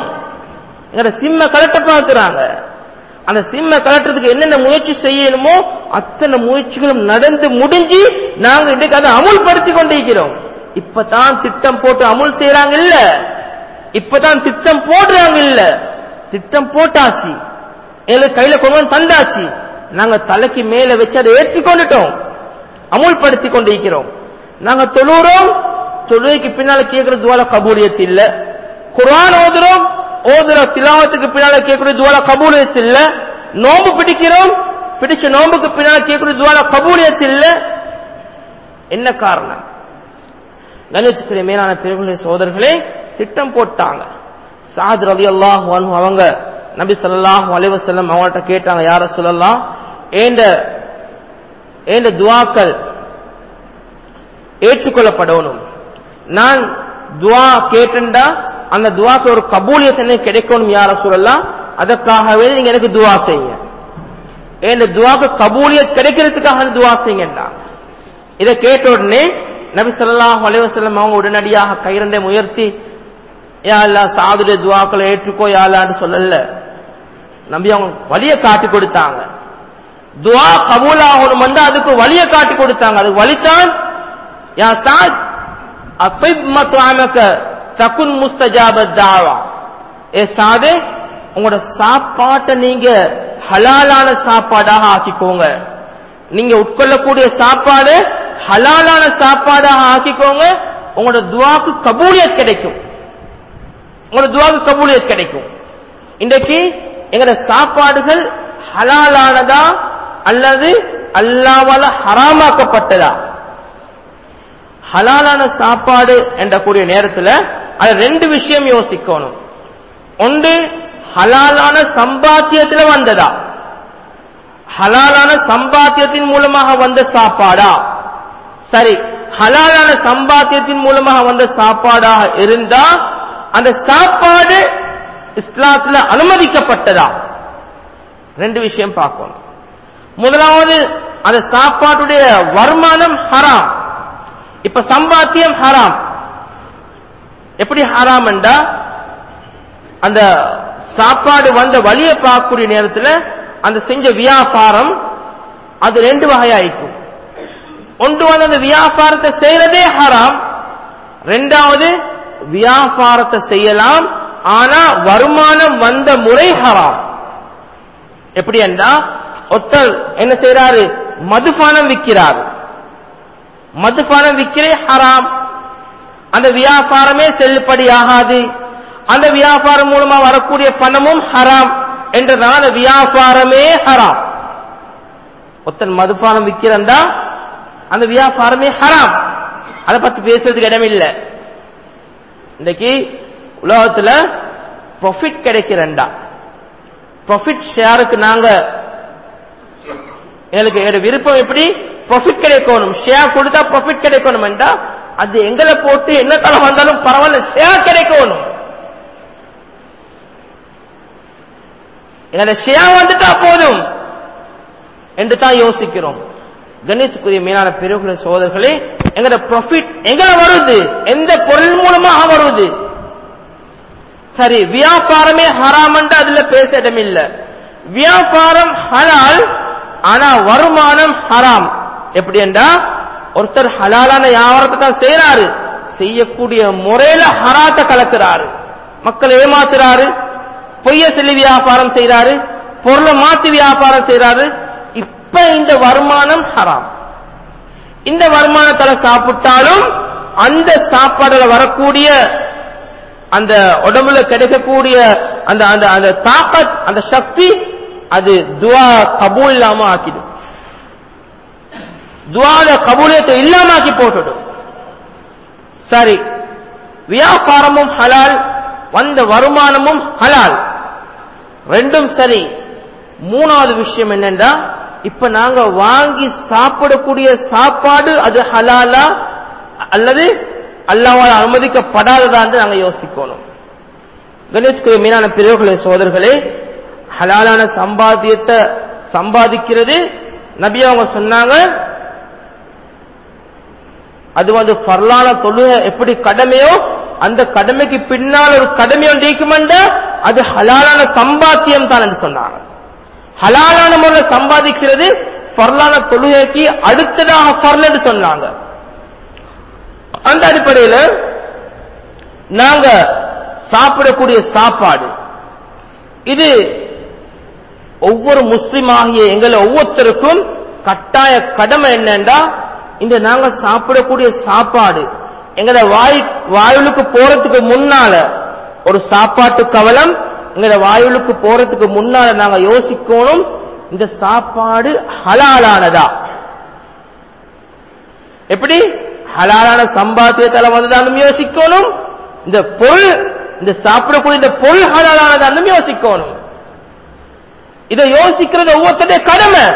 [SPEAKER 1] சிம்ம கலெக்ட பார்க்கிறாங்க அந்த சிம்ம கலட்டுறதுக்கு என்னென்ன முயற்சி செய்யணுமோ அத்தனை முயற்சிகளும் நடந்து முடிஞ்சு நாங்க இன்னைக்கு அதை அமுல்படுத்தி கொண்டிருக்கிறோம் இப்பதான் திட்டம் போட்டு அமுல் செய்யறாங்க இல்ல இப்பதான் திட்டம் போடுறாங்க இல்ல திட்டம் போட்டாச்சு எங்களுக்கு கையில கொண்டு வந்து தந்தாச்சு நாங்க தலைக்கு மேல வச்சு அதை ஏற்றி கொண்டுட்டோம் அமுல்படுத்தி கொண்டிருக்கிறோம் நாங்க தொழுறோம் தொழுகைக்கு பின்னால கேட்கிற துவால கபூலியத் இல்ல குரான் ஓதுறோம் ஓதுற திலாவத்துக்கு பின்னால கேட்கிற துவால கபூலியத் இல்ல நோம்பு பிடிக்கிறோம் பிடிச்ச நோம்புக்கு பின்னால கேட்கிற துவால கபூலியத் இல்ல என்ன காரணம் கணிச்சுக்கிற மேலான பிரிவுகளை சோதர்களே திட்டம் போட்டாங்க சாத் ரவி அல்லாஹ் அவங்க நபி சல்லாஹ் அலைவசல்லம் அவங்கள்ட்ட கேட்டாங்க யார சொல்லலாம் ஏண்ட ஏண்ட துவாக்கள் ஏற்றுக்கொள்ளப்படணும் நான் துவா கேட்டுண்டா அந்த துவாக்கு ஒரு கபூலியத்தனை கிடைக்கணும் யார சொல்லலாம் அதற்காகவே நீங்க எனக்கு துவா செய்யுங்க ஏன் துவாக்கு கபூலியத் கிடைக்கிறதுக்காக துவா செய்யுங்கடா இதை கேட்ட உடனே நபி ஸல்லல்லாஹு அலைஹி வஸல்லம் அவங்க உடனடியாக கைரண்டை உயர்த்தி யா அல்லாஹ் சாதுடைய துவாக்களை ஏற்றுக்கோ யா அல்லாஹ்னு சொல்லல நபி அவங்க வழிய காட்டி கொடுத்தாங்க துவா கபூலாகணும் வந்து அதுக்கு வழிய காட்டி கொடுத்தாங்க அதுக்கு வழித்தான் யா சாத் அத்திப் மத்வாமக தகுன் முஸ்தஜாபத் தாவா ஏ சாதே உங்களோட சாப்பாட்டை நீங்க ஹலாலான சாப்பாடாக ஆக்கிக்கோங்க நீங்க உட்கொள்ளக்கூடிய சாப்பாடு ஹலாலான சாப்பாடாக ஆக்கிக்கோங்க உங்களோட துவாக்கு கபூலியத் கிடைக்கும் உங்களோட துவாக்கு கபூலியத் கிடைக்கும் இன்றைக்கு எங்களோட சாப்பாடுகள் ஹலாலானதா அல்லது அல்லாவால ஹராமாக்கப்பட்டதா ஹலாலான சாப்பாடு என்ற கூடிய நேரத்தில் அது ரெண்டு விஷயம் யோசிக்கணும் ஒன்று ஹலாலான சம்பாத்தியத்தில் வந்ததா ஹலாலான சம்பாத்தியத்தின் மூலமாக வந்த சாப்பாடா சரி ஹலாலான சம்பாத்தியத்தின் மூலமாக வந்த சாப்பாடாக இருந்தா அந்த சாப்பாடு இஸ்லாத்துல அனுமதிக்கப்பட்டதா ரெண்டு விஷயம் பார்க்கணும் முதலாவது அந்த சாப்பாட்டுடைய வருமானம் ஹராம் இப்ப சம்பாத்தியம் ஹராம் எப்படி ஹராம் என்றா அந்த சாப்பாடு வந்த வழியை பார்க்கக்கூடிய நேரத்தில் அந்த செஞ்ச வியாபாரம் அது ரெண்டு வகையாயிக்கும் ஒன்று வந்து அந்த வியாபாரத்தை செய்யறதே ஹராம் ரெண்டாவது வியாபாரத்தை செய்யலாம் ஆனா வருமானம் வந்த முறை ஹராம் எப்படி என்றா ஒருத்தர் என்ன செய்யறாரு மதுபானம் விற்கிறார் மதுபானம் விற்கிறே ஹராம் அந்த வியாபாரமே செல்லுபடி ஆகாது அந்த வியாபாரம் மூலமா வரக்கூடிய பணமும் ஹராம் என்றதான அந்த வியாபாரமே ஹராம் ஒருத்தன் மதுபானம் விற்கிறண்டா அந்த வியாபாரமே ஹராம் அதை பத்தி பேசுறதுக்கு இடமில்லை இன்னைக்கு உலகத்துல ப்ராஃபிட் கிடைக்கிறண்டா ப்ராஃபிட் ஷேருக்கு நாங்க எங்களுக்கு எங்க விருப்பம் எப்படி ப்ராஃபிட் கிடைக்கணும் ஷேர் கொடுத்தா ப்ராஃபிட் கிடைக்கணும் என்றா அது எங்களை போட்டு என்ன காலம் வந்தாலும் பரவாயில்ல ஷேர் கிடைக்கணும் எங்களை ஷேர் வந்துட்டா போதும் என்று தான் யோசிக்கிறோம் கணித்துக்குரிய மீனான பெருகுல சோதர்களே எங்கட ப்ராஃபிட் எங்களை வருது எந்த பொருள் மூலமாக வருது சரி வியாபாரமே ஹராமன்ட்டு அதுல பேச இடமில்ல வியாபாரம் ஹலால் ஆனா வருமானம் ஹராம் எப்படி என்றா ஒருத்தர் ஹலாலான வியாபாரத்தை தான் செய்யறாரு செய்யக்கூடிய முறையில ஹராத்த கலக்குறாரு மக்களை ஏமாத்துறாரு பொய்ய சொல்லி வியாபாரம் செய்யறாரு பொருளை மாத்தி வியாபாரம் செய்யறாரு இப்ப இந்த வருமானம் ஹராம் இந்த வருமானத்தால சாப்பிட்டாலும் அந்த சாப்பாடுல வரக்கூடிய அந்த உடம்புல கிடைக்கக்கூடிய அந்த அந்த அந்த தாக்கத் அந்த சக்தி அது துவா கபூல் இல்லாம ஆக்கிடும் துவால கபூலியத்தை இல்லாம ஆக்கி போட்டுடும் சரி வியாபாரமும் ஹலால் வந்த வருமானமும் ஹலால் ரெண்டும் சரி மூணாவது விஷயம் என்னன்னா இப்ப நாங்க வாங்கி சாப்பிடக்கூடிய சாப்பாடு அது ஹலாலா அல்லது அல்லாவால் அனுமதிக்கப்படாததா நாங்க யோசிக்கணும் கணேஷ்குரிய மீனான பிரிவுகளே சோதர்களே ஹலாலான சம்பாத்தியத்தை சம்பாதிக்கிறது நபி அவங்க சொன்னாங்க அது வந்து பரலான தொழுகை எப்படி கடமையோ அந்த கடமைக்கு பின்னால் ஒரு கடமையோ நீக்குமெண்டா அது ஹலாலான சம்பாத்தியம் தான் என்று சொன்னாங்க ஹலாலான முறையில் சம்பாதிக்கிறது பரலான தொழுகைக்கு அடுத்ததாக பரல் என்று சொன்னாங்க அந்த அடிப்படையில் நாங்க சாப்பிடக்கூடிய சாப்பாடு இது ஒவ்வொரு முஸ்லிம் ஆகிய எங்களை ஒவ்வொருத்தருக்கும் கட்டாய கடமை என்னண்டா இந்த நாங்க சாப்பிடக்கூடிய சாப்பாடு எங்கட வாய் வாயுலுக்கு போறதுக்கு முன்னால ஒரு சாப்பாட்டு கவலம் எங்கட வாயுலுக்கு போறதுக்கு முன்னால நாங்க யோசிக்கணும் இந்த சாப்பாடு ஹலாலானதா எப்படி ஹலாலான சம்பாத்தியத்தால வந்ததாலும் யோசிக்கணும் இந்த பொருள் இந்த சாப்பிடக்கூடிய இந்த பொருள் ஹலாலானதாலும் யோசிக்கணும் இதை யோசிக்கிறது ஒவ்வொருத்தருடைய கடமை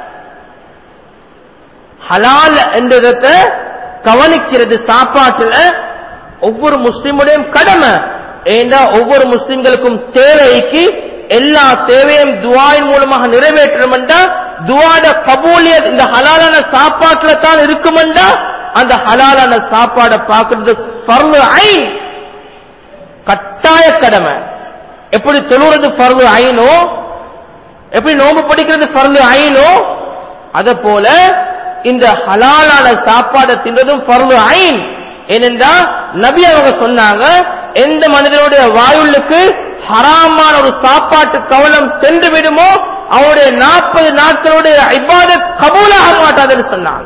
[SPEAKER 1] ஹலால் என்றத கவனிக்கிறது சாப்பாட்டுல ஒவ்வொரு முஸ்லிமுடைய கடமை ஏண்டா ஒவ்வொரு முஸ்லிம்களுக்கும் தேவைக்கு எல்லா தேவையும் துவாயின் மூலமாக நிறைவேற்றணும் என்றா துவாட கபூலியத் இந்த ஹலாலான சாப்பாட்டுல தான் இருக்குமெண்டா அந்த ஹலாலான சாப்பாடை பார்க்கிறது ஃபர்லு ஐன் கட்டாய கடமை எப்படி தொழுறது ஃபர்லு ஐனோ எப்படி நோம்பு படிக்கிறது ஃபர்லு ஐனோ அத போல இந்த ஹலாலான சாப்பாடை தின்றதும் ஃபர்லு ஐன் ஏனென்றா நபி அவங்க சொன்னாங்க எந்த மனிதனுடைய வாயுள்ளுக்கு ஹராமான ஒரு சாப்பாட்டு கவலம் சென்று விடுமோ அவருடைய நாற்பது நாட்களுடைய இபாத கபூலாக மாட்டாதுன்னு சொன்னாங்க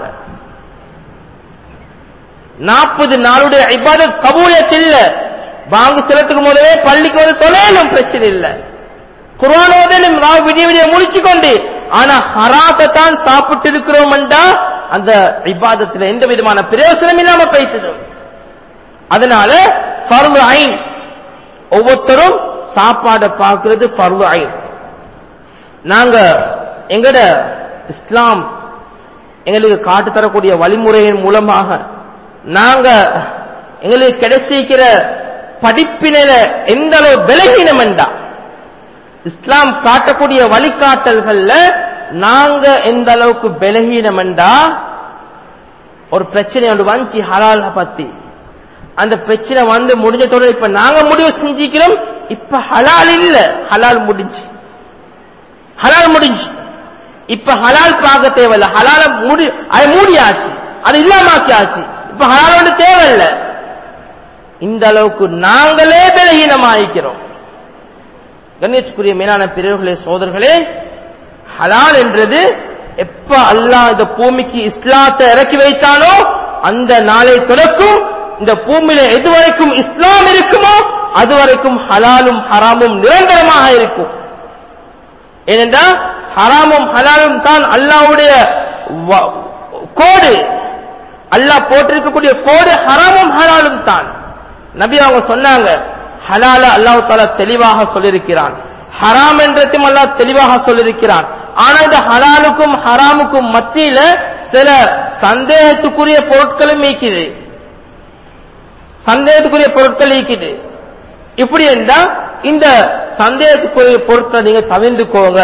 [SPEAKER 1] நாற்பது நாளுடைய இபாதத் கபூலியத் இல்ல பாங்கு செலுத்துக்கு முதலே பள்ளிக்கு வந்து தொலையிலும் பிரச்சனை இல்ல குர்ஆன் ஓதலும் நான் விடிய விடிய முடிச்சு கொண்டு ஆனா ஹராத்தை தான் சாப்பிட்டு இருக்கிறோம் அந்த இபாதத்துல எந்த விதமான பிரயோசனம் இல்லாம பேசிடும் அதனால ஃபர்து ஐன் ஒவ்வொருத்தரும் சாப்பாடை பார்க்கிறது ஃபர்து ஐன் நாங்க எங்கட இஸ்லாம் எங்களுக்கு காட்டு தரக்கூடிய வழிமுறையின் மூலமாக நாங்க எங்களுக்கு கிடைச்சிருக்கிற படிப்பினில எந்த அளவு விலகினம் என்றா இஸ்லாம் காட்டக்கூடிய வழிகாட்டல்கள்ல நாங்க எந்த அளவுக்கு பலகீனம் என்றா ஒரு பிரச்சனை ஒன்று வந்துச்சு ஹலால பத்தி அந்த பிரச்சனை வந்து முடிஞ்சதோட இப்ப நாங்க முடிவு செஞ்சுக்கிறோம் இப்ப ஹலால் இல்ல ஹலால் முடிஞ்சு ஹலால் முடிஞ்சு இப்ப ஹலால் பார்க்க தேவையில்ல ஹலால முடி அது மூடியாச்சு அது இல்லாமாக்கியாச்சு இப்ப ஹலால் ஒன்று தேவையில்லை இந்த அளவுக்கு நாங்களே பலகீனமாயிருக்கிறோம் கண்ணியத்துக்குரிய மேலான பிரிவுகளே சோதர்களே ஹலால் என்றது எப்ப அல்லாஹ் இந்த பூமிக்கு இஸ்லாத்தை இறக்கி வைத்தானோ அந்த நாளை தொடக்கும் இந்த பூமியில எதுவரைக்கும் இஸ்லாம் இருக்குமோ அதுவரைக்கும் ஹலாலும் ஹராமும் நிரந்தரமாக இருக்கும் ஏனென்றால் ஹராமும் ஹலாலும் தான் அல்லாவுடைய வ- கோடு அல்லாஹ் போட்டிருக்கக்கூடிய கோடு ஹராமும் ஹலாலும் தான் நபி அவங்க சொன்னாங்க ஹலால அல்லாஹ் தாலா தெளிவாக சொல்லியிருக்கிறான் ஹராம் என்றதையும் அல்லாஹ் தெளிவாக சொல்லியிருக்கிறான் ஆனா இந்த ஹலாலுக்கும் ஹராமுக்கும் மத்தியில சில சந்தேகத்துக்குரிய பொருட்களும் நீக்குது சந்தேகத்துக்குரிய பொருட்கள் நீக்குது இப்படி என்றா இந்த சந்தேகத்துக்குரிய பொருட்களை நீங்க தவிர்த்துக்கோங்க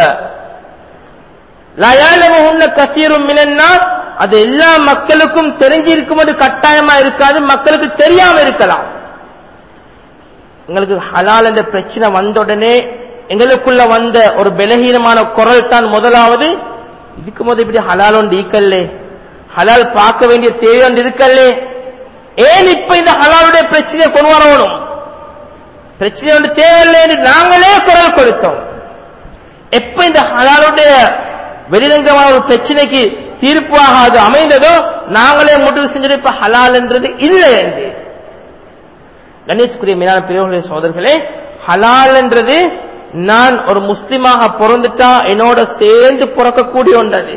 [SPEAKER 1] லயாலமுன்ன கசீரும் மினன்னா அது எல்லா மக்களுக்கும் தெரிஞ்சிருக்கும் அது கட்டாயமா இருக்காது மக்களுக்கு தெரியாம இருக்கலாம் எங்களுக்கு ஹலால் என்ற பிரச்சனை வந்த உடனே எங்களுக்குள்ள வந்த ஒரு பலகீனமான குரல் தான் முதலாவது இதுக்கு முதல் இப்படி ஹலால் ஒன்று ஈக்கல்லே ஹலால் பார்க்க வேண்டிய தேவை ஒன்று இருக்கல்லே ஏன் இப்ப இந்த ஹலாலுடைய பிரச்சனையை கொண்டு வரணும் பிரச்சனை ஒன்று தேவையில்லை என்று நாங்களே குரல் கொடுத்தோம் எப்ப இந்த ஹலாலுடைய வெளிரங்கமான ஒரு பிரச்சனைக்கு தீர்ப்பாக அது அமைந்ததோ நாங்களே முடிவு செஞ்சது இப்ப ஹலால் என்றது இல்லை என்று கண்ணியத்துக்குரிய மீனான பிரிவுகளுடைய சோதர்களே ஹலால் என்றது நான் ஒரு முஸ்லிமாக பிறந்துட்டா என்னோட சேர்ந்து பிறக்கக்கூடிய ஒன்றது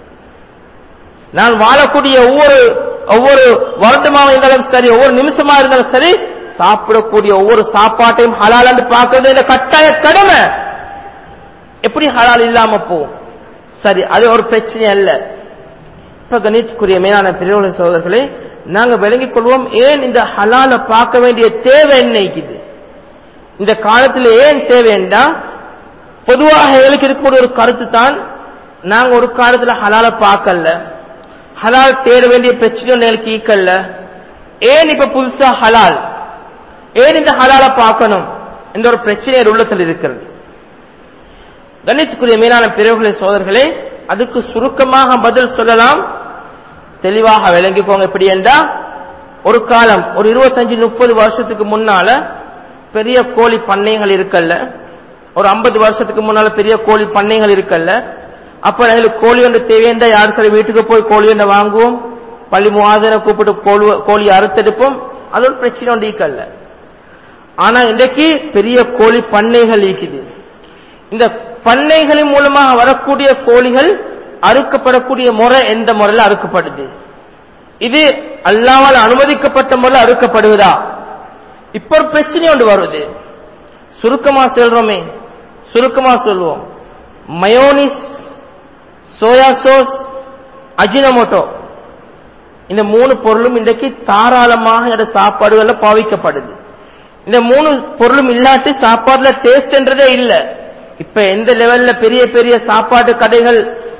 [SPEAKER 1] நான் வாழக்கூடிய ஒவ்வொரு ஒவ்வொரு வருடமாக இருந்தாலும் சரி ஒவ்வொரு நிமிஷமா இருந்தாலும் சரி சாப்பிடக்கூடிய ஒவ்வொரு சாப்பாட்டையும் ஹலால் என்று பார்க்கறது இந்த கட்டாய கடமை எப்படி ஹலால் இல்லாம போகும் சரி அது ஒரு பிரச்சனை அல்ல இப்ப கணித்துக்குரிய மேலான பெரியவர்கள சோதர்களே நாங்க விளங்கிக் கொள்வோம் ஏன் இந்த ஹலால பார்க்க வேண்டிய தேவை என்னைக்குது இந்த காலத்தில் ஏன் தேவைண்டா பொதுவாக எங்களுக்கு இருக்கக்கூடிய ஒரு கருத்து தான் நாங்க ஒரு காலத்துல ஹலால பார்க்கல ஹலால் தேட வேண்டிய பிரச்சனை எங்களுக்கு ஈக்கல்ல ஏன் இப்ப புதுசா ஹலால் ஏன் இந்த ஹலால பார்க்கணும் இந்த ஒரு பிரச்சனை உள்ளத்தில் இருக்கிறது கணிச்சுக்குரிய மீனான பிரிவுகளை சோதர்களே அதுக்கு சுருக்கமாக பதில் சொல்லலாம் தெளிவாக விளங்கிக்கோங்க எப்படி என்றா ஒரு காலம் ஒரு இருபத்தஞ்சு முப்பது வருஷத்துக்கு முன்னால பெரிய கோழி பண்ணைகள் இருக்கல்ல ஒரு ஐம்பது வருஷத்துக்கு முன்னால பெரிய கோழி பண்ணைகள் இருக்கல்ல அப்ப எங்களுக்கு கோழி ஒன்று தேவையண்டா யார் சில வீட்டுக்கு போய் கோழி ஒன்று வாங்குவோம் பள்ளி முவாதனை கூப்பிட்டு கோழி கோழி அறுத்தெடுப்போம் அது ஒரு பிரச்சனை ஒன்று ஈக்கல்ல ஆனா இன்றைக்கு பெரிய கோழி பண்ணைகள் ஈக்குது இந்த பண்ணைகளின் மூலமாக வரக்கூடிய கோழிகள் அறுக்கப்படக்கூடிய முறை எந்த முறையில் அறுக்கப்படுது இது அல்லாவால் அனுமதிக்கப்பட்ட முறையில் அறுக்கப்படுவதா இப்ப ஒரு பிரச்சனை ஒன்று வருது சுருக்கமா சொல்றோமே சுருக்கமா சொல்லுவோம் மயோனிஸ் சோயா சோஸ் அஜினமோட்டோ இந்த மூணு பொருளும் இன்றைக்கு தாராளமாக இந்த சாப்பாடுகள்ல பாவிக்கப்படுது இந்த மூணு பொருளும் இல்லாட்டி சாப்பாடுல டேஸ்ட்ன்றதே இல்ல இப்ப எந்த லெவல்ல பெரிய பெரிய சாப்பாட்டு கடைகள்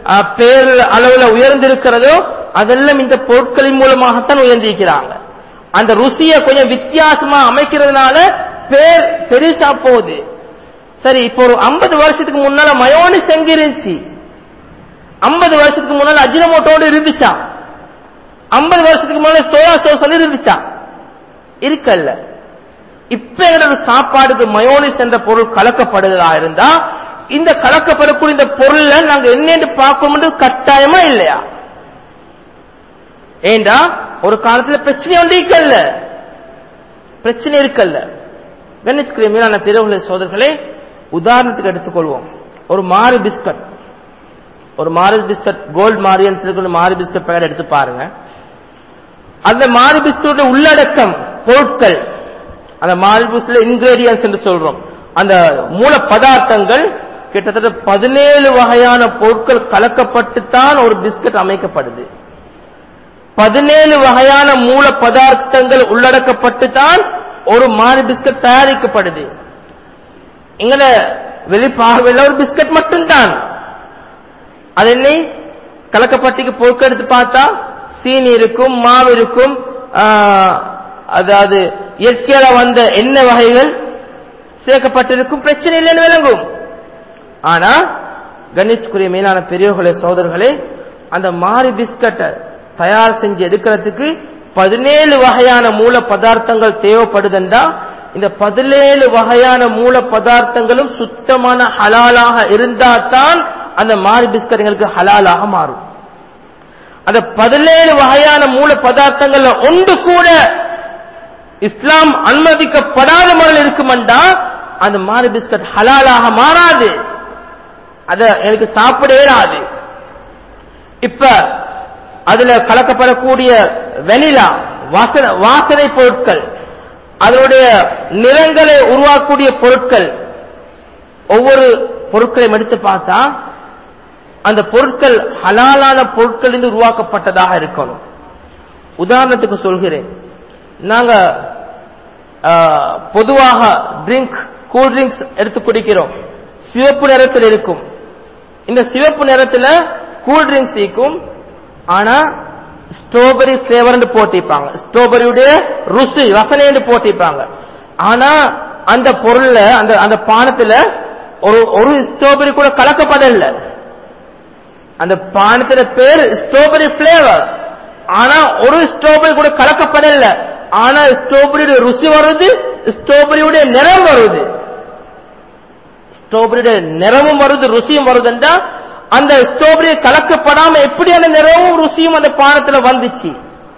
[SPEAKER 1] அஹ், பேர் அளவுல உயர்ந்திருக்கிறதோ அதெல்லாம் இந்த பொருட்களின் மூலமாகத்தான் உயர்ந்திருக்கிறாங்க அந்த ருசியை கொஞ்சம் வித்தியாசமா அமைக்கிறதுனால பேர் பெருசா போகுது சரி இப்போ ஒரு 50 வருஷத்துக்கு முன்னால மயோனிஸ் எங்க இருந்துச்சு 50 வருஷத்துக்கு முன்னால அஜினமோட்டோடு இருந்துச்சா 50 வருஷத்துக்கு முன்னால சோயா சோஸ் வந்து இருந்துச்சா இருக்கல்ல இப்ப எங்களோட சாப்பாடுக்கு மயோனிஸ் என்ற பொருள் கலக்கப்படுதா இருந்தா இந்த கலக்கப்படக்கூடிய இந்த பொருள்ல நாங்க என்னென்று பார்க்கணும் கட்டாயமா இல்லையா ஏண்டா ஒரு காலத்துல பிரச்சனை ஒன்று இருக்கல்ல பிரச்சனை இருக்கல்ல கணிச்சுக்கிற மீதான பிறகுள்ள சோதர்களே உதாரணத்துக்கு எடுத்துக்கொள்வோம் ஒரு மாறு பிஸ்கட் ஒரு மாறு பிஸ்கட் கோல்ட் மாரியன்ஸ் இருக்கிற மாறு பிஸ்கட் பேக்கெட் எடுத்து பாருங்க அந்த மாறு பிஸ்கட் உள்ளடக்கம் பொருட்கள் அந்த மாறு பிஸ்கட் இன்கிரீடியன்ஸ் என்று சொல்றோம் அந்த மூல பதார்த்தங்கள் கிட்டத்தட்ட பதினேழு வகையான பொருட்கள் கலக்கப்பட்டுத்தான் ஒரு பிஸ்கட் அமைக்கப்படுது பதினேழு வகையான மூல பதார்த்தங்கள் உள்ளடக்கப்பட்டுத்தான் ஒரு மாறு பிஸ்கட் தயாரிக்கப்படுது இங்கன வெளிப்பார்வையில் ஒரு பிஸ்கட் மட்டும்தான் அது என்ன கலக்கப்பட்டிக்கு பொருட்கள் எடுத்து பார்த்தா சீனி இருக்கும் மாவு இருக்கும் ஆஹ், அதாவது இயற்கையில வந்த எண்ணெய் வகைகள் சேர்க்கப்பட்டிருக்கும் பிரச்சனை இல்லைன்னு விளங்கும் ஆனா கணேஷ்குரிய மீனான பெரியவர்களே சோதர்களே அந்த மாறி பிஸ்கட்டை தயார் செஞ்சு எடுக்கிறதுக்கு பதினேழு வகையான மூல பதார்த்தங்கள் தேவைப்படுதுண்டா இந்த பதினேழு வகையான மூல பதார்த்தங்களும் சுத்தமான ஹலாலாக இருந்தா தான் அந்த மாறி பிஸ்கட் எங்களுக்கு ஹலாலாக மாறும் அந்த பதினேழு வகையான மூல பதார்த்தங்கள்ல ஒன்று கூட இஸ்லாம் அனுமதிக்கப்படாத முறையில் இருக்குமெண்டா அந்த மாறி பிஸ்கட் ஹலாலாக மாறாது அத எனக்கு சாப்பிட இயலாது இப்ப அதுல கலக்கப்படக்கூடிய வெனிலா வாசனை வாசனை பொருட்கள் அதனுடைய நிறங்களை உருவாக்கக்கூடிய பொருட்கள் ஒவ்வொரு பொருட்களையும் எடுத்து பார்த்தா அந்த பொருட்கள் ஹலாலான பொருட்கள் இருந்து உருவாக்கப்பட்டதாக இருக்கணும் உதாரணத்துக்கு சொல்கிறேன் நாங்க ஆஹ், பொதுவாக ட்ரிங்க் கூல் ட்ரிங்க்ஸ் எடுத்து குடிக்கிறோம் சிவப்பு நிறத்தில் இருக்கும் இந்த சிவப்பு நிறத்துல கூல் ட்ரிங்க்ஸ் இருக்கும் ஆனா ஸ்ட்ராபெரி பிளேவர் போட்டிருப்பாங்க ஸ்ட்ராபெரியுடைய ருசி ரசனை போட்டிருப்பாங்க ஆனா அந்த பொருள்ல அந்த அந்த பானத்துல ஒரு ஒரு ஸ்ட்ராபெரி கூட கலக்கப்படல அந்த பானத்துல பேர் ஸ்ட்ராபெரி பிளேவர் ஆனா ஒரு ஸ்ட்ராபெரி கூட கலக்கப்படல ஆனா ஸ்ட்ராபெரியுடைய ருசி வருது ஸ்ட்ராபெரியுடைய நிறம் வருது ஸ்ட்ராபெரியுடைய நிறமும் வருது ருசியும் வருதுன்றா அந்த ஸ்ட்ராபெரி கலக்கப்படாம எப்படி அந்த நிறமும் ருசியும் அந்த பானத்துல வந்துச்சு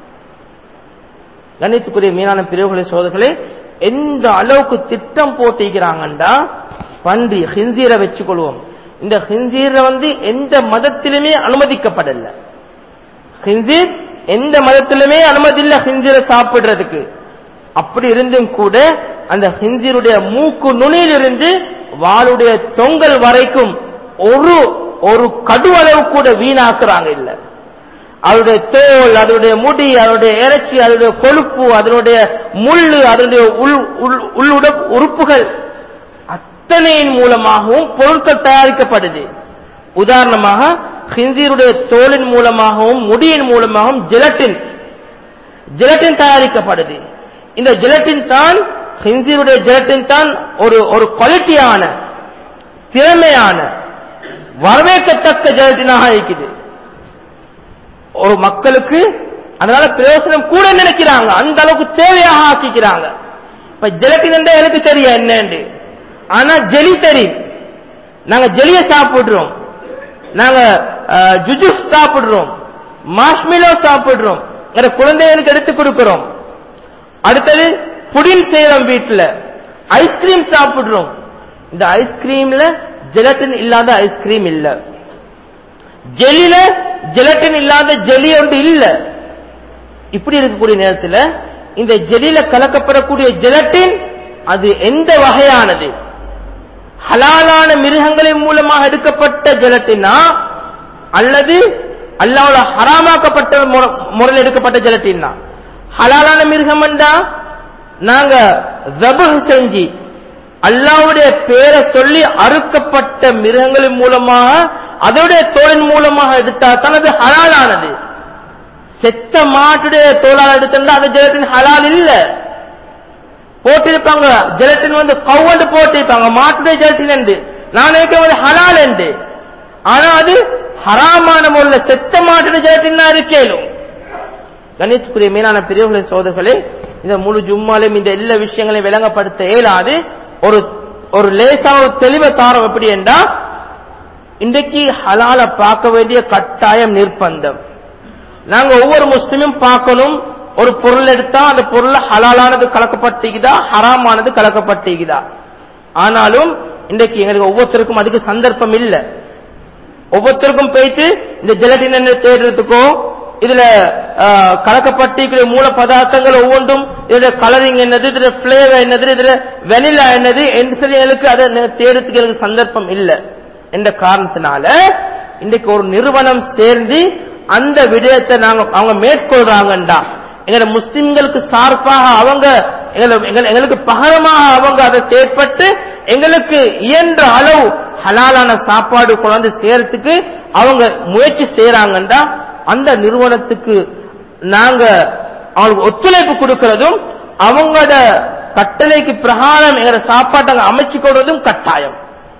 [SPEAKER 1] கணித்துக்குரிய மீனான பிரிவுகளை சோதர்களே எந்த அளவுக்கு திட்டம் போட்டிக்கிறாங்கண்டா பன்றி ஹிஞ்சீரை வச்சுக்கொள்வோம் இந்த ஹிஞ்சீரை வந்து எந்த மதத்திலுமே அனுமதிக்கப்படல ஹிஞ்சீர் எந்த மதத்திலுமே அனுமதி இல்ல ஹிஞ்சீரை சாப்பிடுறதுக்கு அப்படி இருந்தும் கூட அந்த ஹிஞ்சீருடைய மூக்கு நுனியிலிருந்து வாளுடைய தொங்கல் வரைக்கும் ஒரு ஒரு கடு அளவு கூட வீணாக்குறாங்க இல்ல அதனுடைய தோல் அதனுடைய முடி அதனுடைய இறைச்சி அதனுடைய கொழுப்பு அதனுடைய முள்ளு அதனுடைய உள் உள்- உள்ளுட உறுப்புகள் அத்தனையின் மூலமாகவும் பொருட்கள் தயாரிக்கப்படுது உதாரணமாக ஹிந்தீருடைய தோலின் மூலமாகவும் முடியின் மூலமாகவும் ஜெலட்டின் ஜெலட்டின் தயாரிக்கப்படுது இந்த ஜெலட்டின் தான் ஹிந்தீருடைய ஜெலட்டின் தான் ஒரு ஒரு குவாலிட்டியான திறமையான வரவேற்கத்தக்க ஜெலட்டினாக இருக்குது ஒரு மக்களுக்கு அதனால பிரயோசனம் கூட நினைக்கிறாங்க அந்த அளவுக்கு தேவையாக ஆக்கிக்கிறாங்க இப்ப ஜெலட்டின் என்றா எனக்கு தெரியும் என்னன்னு ஆனா ஜெலி தெரியும் நாங்க ஜெலிய சாப்பிடுறோம் நாங்க அஹ், ஜுஜுஸ் சாப்பிடுறோம் மாஷ்மிலோ சாப்பிடுறோம் எங்க குழந்தைகளுக்கு எடுத்து கொடுக்கிறோம் அடுத்தது புடின் செய்யறோம் வீட்டுல ஐஸ்கிரீம் சாப்பிடுறோம் இந்த ஐஸ்கிரீம்ல ஜெலட்டின் இல்லாத ஐஸ்கிரீம் இல்ல ஜெலில ஜெலட்டின் இல்லாத ஜெலி ஒன்று இல்ல இப்படி இருக்கக்கூடிய நேரத்துல இந்த ஜெலில கலக்கப்படக்கூடிய ஜெலட்டின் அது எந்த வகையானது ஹலாலான மிருகங்களின் மூலமாக எடுக்கப்பட்ட ஜெலட்டினா அல்லது அல்லாவோட ஹராமாக்கப்பட்ட முற- முறையில் எடுக்கப்பட்ட ஜெலட்டினா ஹலாலான மிருகம் என்றா நாங்க ஜபஹ் செஞ்சு அல்லாவுடைய பேரை சொல்லி அறுக்கப்பட்ட மிருகங்களின் மூலமாக அதோடைய தோலின் மூலமாக எடுத்தா தான் அது ஹலாலானது செத்த மாட்டுடைய தோலால் எடுத்தா அது ஜெலட்டின் ஹலால் இல்ல போட்டிருப்பாங்க ஜெலட்டின் வந்து கவ்வண்டு போட்டிருப்பாங்க மாட்டுடைய ஜெலட்டின் என்று நான் நினைக்கிறது ஹலால் என்று ஆனா அது ஹராமான முறையில செத்த மாட்டுடைய ஜெலட்டின் தான் இருக்கேலும் கணித்துக்குரிய மீனான பெரியவர்களை சோதர்களே இந்த முழு ஜும்மாலையும் இந்த எல்லா விஷயங்களையும் விளங்கப்படுத்த இயலாது ஒரு ஒரு லேசா ஒரு தெளிவை தாரம் எப்படி என்றா இன்றைக்கு ஹலால பார்க்க வேண்டிய கட்டாயம் நிர்பந்தம் நாங்க ஒவ்வொரு முஸ்லிமும் பார்க்கணும் ஒரு பொருள் எடுத்தா அந்த பொருள் ஹலாலானது கலக்கப்பட்டிக்குதா ஹராமானது கலக்கப்பட்டிக்குதா ஆனாலும் இன்றைக்கு எங்களுக்கு ஒவ்வொருத்தருக்கும் அதுக்கு சந்தர்ப்பம் இல்ல ஒவ்வொருத்தருக்கும் போயிட்டு இந்த ஜெலட்டின் என்ன தேடுறதுக்கோ இதுல கலக்கப்பட்டிருக்கிற மூல பதார்த்தங்கள் ஒவ்வொன்றும் இதுல கலரிங் என்னது இதுல பிளேவர் என்னது இதுல வெனிலா என்னது என்று சொல்லி எங்களுக்கு அதை தேடுறதுக்கு எனக்கு சந்தர்ப்பம் இல்லை என்ற காரணத்தினால இன்றைக்கு ஒரு நிறுவனம் சேர்ந்து அந்த விடயத்தை நாங்க அவங்க மேற்கொள்றாங்கண்டா எங்க முஸ்லிம்களுக்கு சார்பாக அவங்க எங்களுக்கு பகரமாக அவங்க அதை செயற்பட்டு எங்களுக்கு இயன்ற அளவு ஹலாலான சாப்பாடு கொண்டாந்து செய்யறதுக்கு அவங்க முயற்சி செய்யறாங்கண்டா அந்த நிறுவனத்துக்கு நாங்க அவங்களுக்கு ஒத்துழைப்பு கொடுக்கிறதும் அவங்களோட கட்டளைக்கு பிரகாரம் எங்களை சாப்பாட்டை அமைச்சு கொடுறதும் கட்டாயம்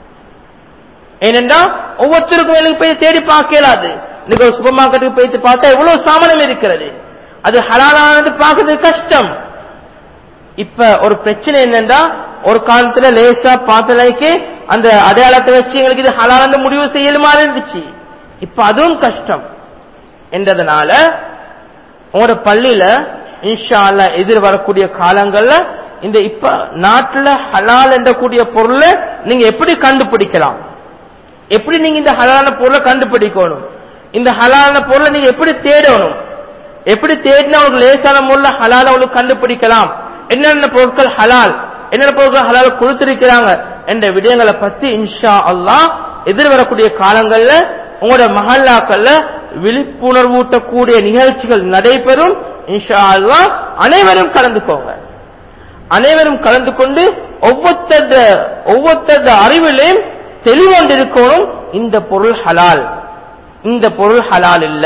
[SPEAKER 1] ஏனென்றா ஒவ்வொருத்தருக்கும் எனக்கு போய் தேடி பார்க்க இயலாது இன்னைக்கு ஒரு சூப்பர் மார்க்கெட்டுக்கு போயிட்டு பார்த்தா எவ்வளவு சாமானம் இருக்கிறது அது ஹலாலானது பார்க்கறது கஷ்டம் இப்ப ஒரு பிரச்சனை என்னன்னா ஒரு காலத்துல லேசா பார்த்தலைக்கு அந்த அடையாளத்தை வச்சு எங்களுக்கு இது ஹலாலான முடிவு செய்யலுமா இருந்துச்சு இப்ப அதுவும் கஷ்டம் என்றதுனால உங்களோட பள்ளியில இன்ஷா அல்லா எதிர் வரக்கூடிய காலங்கள்ல இந்த இப்ப நாட்டுல ஹலால் என்ற கூடிய பொருளை நீங்க எப்படி கண்டுபிடிக்கலாம் எப்படி நீங்க இந்த ஹலாலான பொருளை கண்டுபிடிக்கணும் இந்த ஹலாலான பொருளை நீங்க எப்படி தேடணும் எப்படி தேடினா உங்களுக்கு லேசான முறையில் ஹலால உங்களுக்கு கண்டுபிடிக்கலாம் என்னென்ன பொருட்கள் ஹலால் என்னென்ன பொருட்கள் ஹலால் கொடுத்திருக்கிறாங்க என்ற விடயங்களை பத்தி இன்ஷா அல்லாஹ் எதிர்வரக்கூடிய காலங்கள்ல உங்களோட மஹல்லாக்கள்ல விழிப்புணர்வூட்டக்கூடிய நிகழ்ச்சிகள் நடைபெறும் இன்ஷா அல்லாஹ் அனைவரும் கலந்துக்கோங்க அனைவரும் கலந்து கொண்டு ஒவ்வொருத்தர ஒவ்வொருத்தர அறிவிலையும் தெளிவொன்று இருக்கணும் இந்த பொருள் ஹலால் இந்த பொருள் ஹலால் இல்ல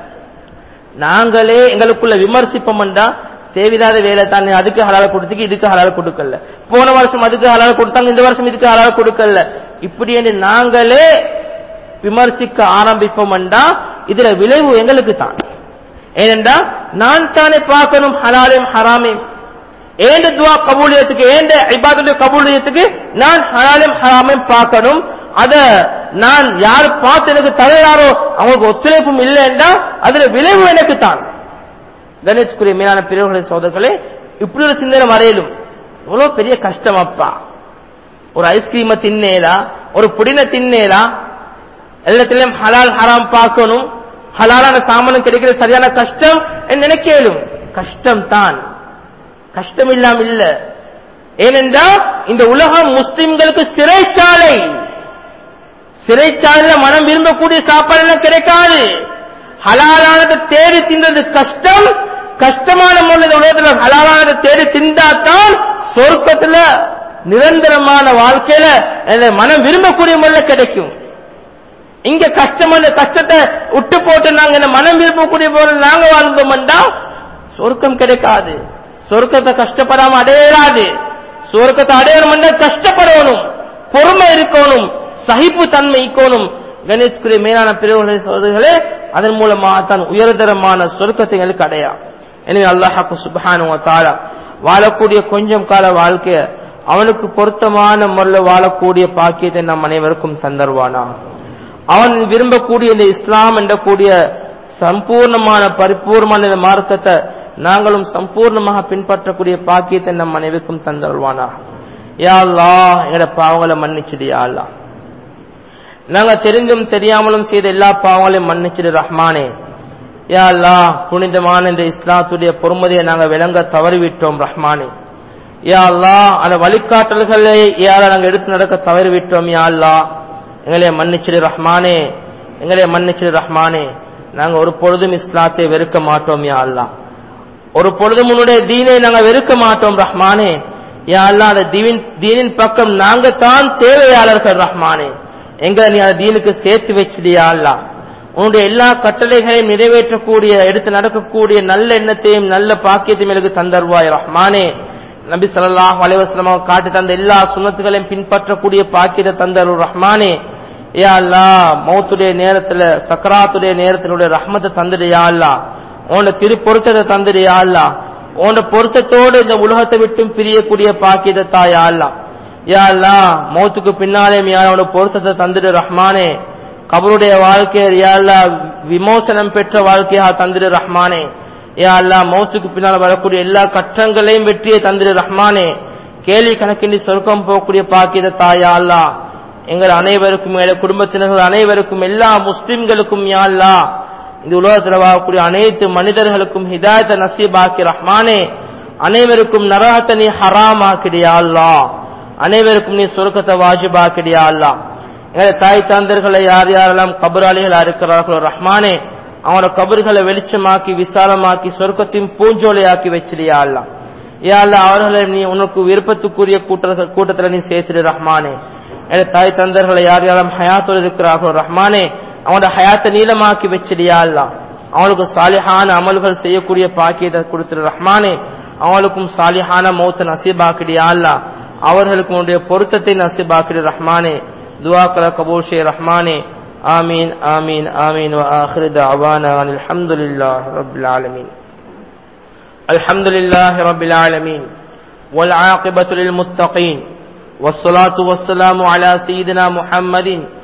[SPEAKER 1] நாங்களே எங்களுக்குள்ள விமர்சிப்போம்டா தேவையில்லாத வேலை தானே அதுக்கு ஹலால கொடுத்துக்கு இதுக்கு ஹலால கொடுக்கல போன வருஷம் அதுக்கு ஹலால கொடுத்தாங்க இந்த வருஷம் இதுக்கு ஹலால கொடுக்கல இப்படி என்று நாங்களே விமர்சிக்க ஆரம்பிப்போம்டா இதுல விளைவு எங்களுக்கு தான் ஏனென்றா நான் தானே பார்க்கணும் ஹலாலையும் ஹராமையும் ஏண்ட துவா கபூலியத்துக்கு ஏண்ட இபாதுடைய கபூலியத்துக்கு நான் ஹலாலையும் ஹராமையும் பார்க்கணும் அத நான் யார் பார்த்து எனக்கு தரையாரோ அவங்களுக்கு ஒத்துழைப்பும் இல்லைன்னா அதுல விளைவு எனக்கு தான் கணேஷ்குரிய மீனான பிரிவுகளை சோதர்களே இப்படி ஒரு சிந்தனை வரையிலும் இவ்வளவு பெரிய கஷ்டம் அப்பா ஒரு ஐஸ்கிரீமை தின்னேலா ஒரு புடின தின்னேலா எல்லாத்திலையும் ஹலால் ஹராம் பார்க்கணும் ஹலாலான சாமானம் கிடைக்கிற சரியான கஷ்டம் நினைக்கலும் கஷ்டம் தான் கஷ்டம் இல்லாம இல்ல ஏனென்றால் இந்த உலகம் முஸ்லிம்களுக்கு சிறைச்சாலை சிறைச்சாலையில மனம் விரும்பக்கூடிய சாப்பாடு எல்லாம் கிடைக்காது ஹலாலானதை தேடி தின்றது கஷ்டம் கஷ்டமான முறையில் உலகத்தில் ஹலாலானதை தேடி தின்றாத்தான் சொர்க்கத்துல நிரந்தரமான வாழ்க்கையில மனம் விரும்பக்கூடிய முறையில் கிடைக்கும் இங்க கஷ்டமான கஷ்டத்தை விட்டு போட்டு நாங்க இந்த மனம் விரும்பக்கூடிய போல நாங்க வாழ்ந்தோம்டா சொர்க்கம் கிடைக்காது சொர்க்கத்தை கஷ்டப்படாம அடையலாது சொர்க்கத்தை அடையணும்னா கஷ்டப்படணும் பொறுமை இருக்கணும் சகிப்பு தன்மை இருக்கணும் கணேஷ்குரிய மேலான பிரிவுகளை சோதர்களே அதன் மூலமாக தான் உயர்தரமான சொர்க்கத்தை எங்களுக்கு அடையா எனவே அல்லாஹாக்கு சுபஹானு தாரா வாழக்கூடிய கொஞ்சம் கால வாழ்க்கைய அவனுக்கு பொருத்தமான முறையில் வாழக்கூடிய பாக்கியத்தை நம் அனைவருக்கும் தந்தருவானா அவன் விரும்பக்கூடிய இந்த இஸ்லாம் என்ற கூடிய சம்பூர்ணமான பரிபூர்ணமான இந்த மார்க்கத்தை நாங்களும் சம்பூர்ணமாக பின்பற்றக்கூடிய பாக்கியத்தை நம் அனைவருக்கும் தந்தருவானா யா அல்லா எங்கட பாவங்களை மன்னிச்சிடு யா அல்லா நாங்க தெரிந்தும் தெரியாமலும் செய்த எல்லா பாவங்களையும் மன்னிச்சிடு ரஹ்மானே யா அல்லா புனிதமான இந்த இஸ்லாத்துடைய பொறுமதியை நாங்க விளங்க தவறிவிட்டோம் ரஹ்மானே யா அல்லா அந்த வழிகாட்டல்களை யார நாங்க எடுத்து நடக்க தவறிவிட்டோம் யா அல்லா எங்களை மன்னிச்சிடு ரஹ்மானே எங்களை மன்னிச்சிடு ரஹ்மானே நாங்க ஒரு பொழுதும் இஸ்லாத்தை வெறுக்க மாட்டோம் யா அல்லா ஒரு பொழுதும் உன்னுடைய தீனை நாங்க வெறுக்க மாட்டோம் ரஹ்மானே யா அல்லா அந்த தீவின் தீனின் பக்கம் நாங்க தான் தேவையாளர்கள் ரஹ்மானே எங்களை நீ அந்த தீனுக்கு சேர்த்து வச்சிடியா அல்லா உன்னுடைய எல்லா கட்டளைகளையும் நிறைவேற்றக்கூடிய எடுத்து நடக்கக்கூடிய நல்ல எண்ணத்தையும் நல்ல பாக்கியத்தையும் எனக்கு தந்தருவாய் ரஹ்மானே நபி ஸல்லல்லாஹு அலைஹி வஸல்லம் காட்டி தந்த எல்லா சுன்னத்துகளையும் பின்பற்றக்கூடிய பாக்கியத்தை தந்தரு ரஹ்மானே யா அல்லாஹ் மௌத்துடைய நேரத்துல சக்கராத்துடைய நேரத்தினுடைய ரஹ்மத்தை தந்துடு யா அல்லாஹ் உன்னோட திரு பொருத்தத்தை தந்துடு யா அல்லாஹ் உன்னோட பொருத்தத்தோடு இந்த உலகத்தை விட்டும் பிரியக்கூடிய பாக்கியத்தை தா யா அல்லாஹ் யா அல்லாஹ் மௌத்துக்கு பின்னாலே யா உன்னோட பொருத்தத்தை தந்துடு ரஹ்மானே கபருடைய வாழ்க்கையை யா அல்லாஹ் விமோசனம் பெற்ற வாழ்க்கையாக தந்துடு ரஹ்மானே யா அல்லாஹ் மௌத்துக்கு பின்னால் வரக்கூடிய எல்லா கற்றங்களையும் வெற்றியை தந்திரு ரஹ்மானே கேள்வி கணக்கின்றி சொர்க்கம் போகக்கூடிய பாக்கியத தாயா அல்லா எங்கள் அனைவருக்கும் எங்கள் குடும்பத்தினர்கள் அனைவருக்கும் எல்லா முஸ்லிம்களுக்கும் யா அல்லாஹ் இந்த உலகத்தில் வாழக்கூடிய அனைத்து மனிதர்களுக்கும் ஹிதாயத்தை நசீபாக்கி ரஹ்மானே அனைவருக்கும் நரகத்தை நீ ஹராமாக்கிடியா அல்லா அனைவருக்கும் நீ சொர்க்கத்தை வாஜிபாக்கிடியா அல்லா எங்களை தாய் தந்தர்களை யார் யாரெல்லாம் கபராளிகளா இருக்கிறார்களோ ரஹ்மானே அவனோட கபர்களை வெளிச்சமாக்கி விசாலமாக்கி சொர்க்கத்தையும் பூஞ்சோலையாக்கி வச்சிடியா அல்லா யா அல்லா அவர்களை நீ உனக்கு விருப்பத்துக்குரிய கூட்ட கூட்டத்தில் நீ சேர்த்துடு ரஹ்மானே என தாய் தந்தர்களை யார் யாரும் ஹயாத்தோடு இருக்கிறார்களோ ரஹ்மானே அவனோட ஹயாத்தை நீளமாக்கி வச்சிடியா அல்லா அவனுக்கு சாலிஹான அமல்கள் செய்யக்கூடிய பாக்கியத்தை கொடுத்துரு ரஹ்மானே அவளுக்கும் சாலிஹான மௌத்த நசீபாக்கிடியா அல்லா அவர்களுக்கு உன்னுடைய பொருத்தத்தை நசீபாக்கிடு ரஹ்மானே துவாக்களை கபூல் ஷே ரஹ்மானே آمين آمين آمين وآخر دعوانا أن الحمد لله رب العالمين الحمد لله رب العالمين والعاقبة للمتقين والصلاة والسلام على سيدنا محمد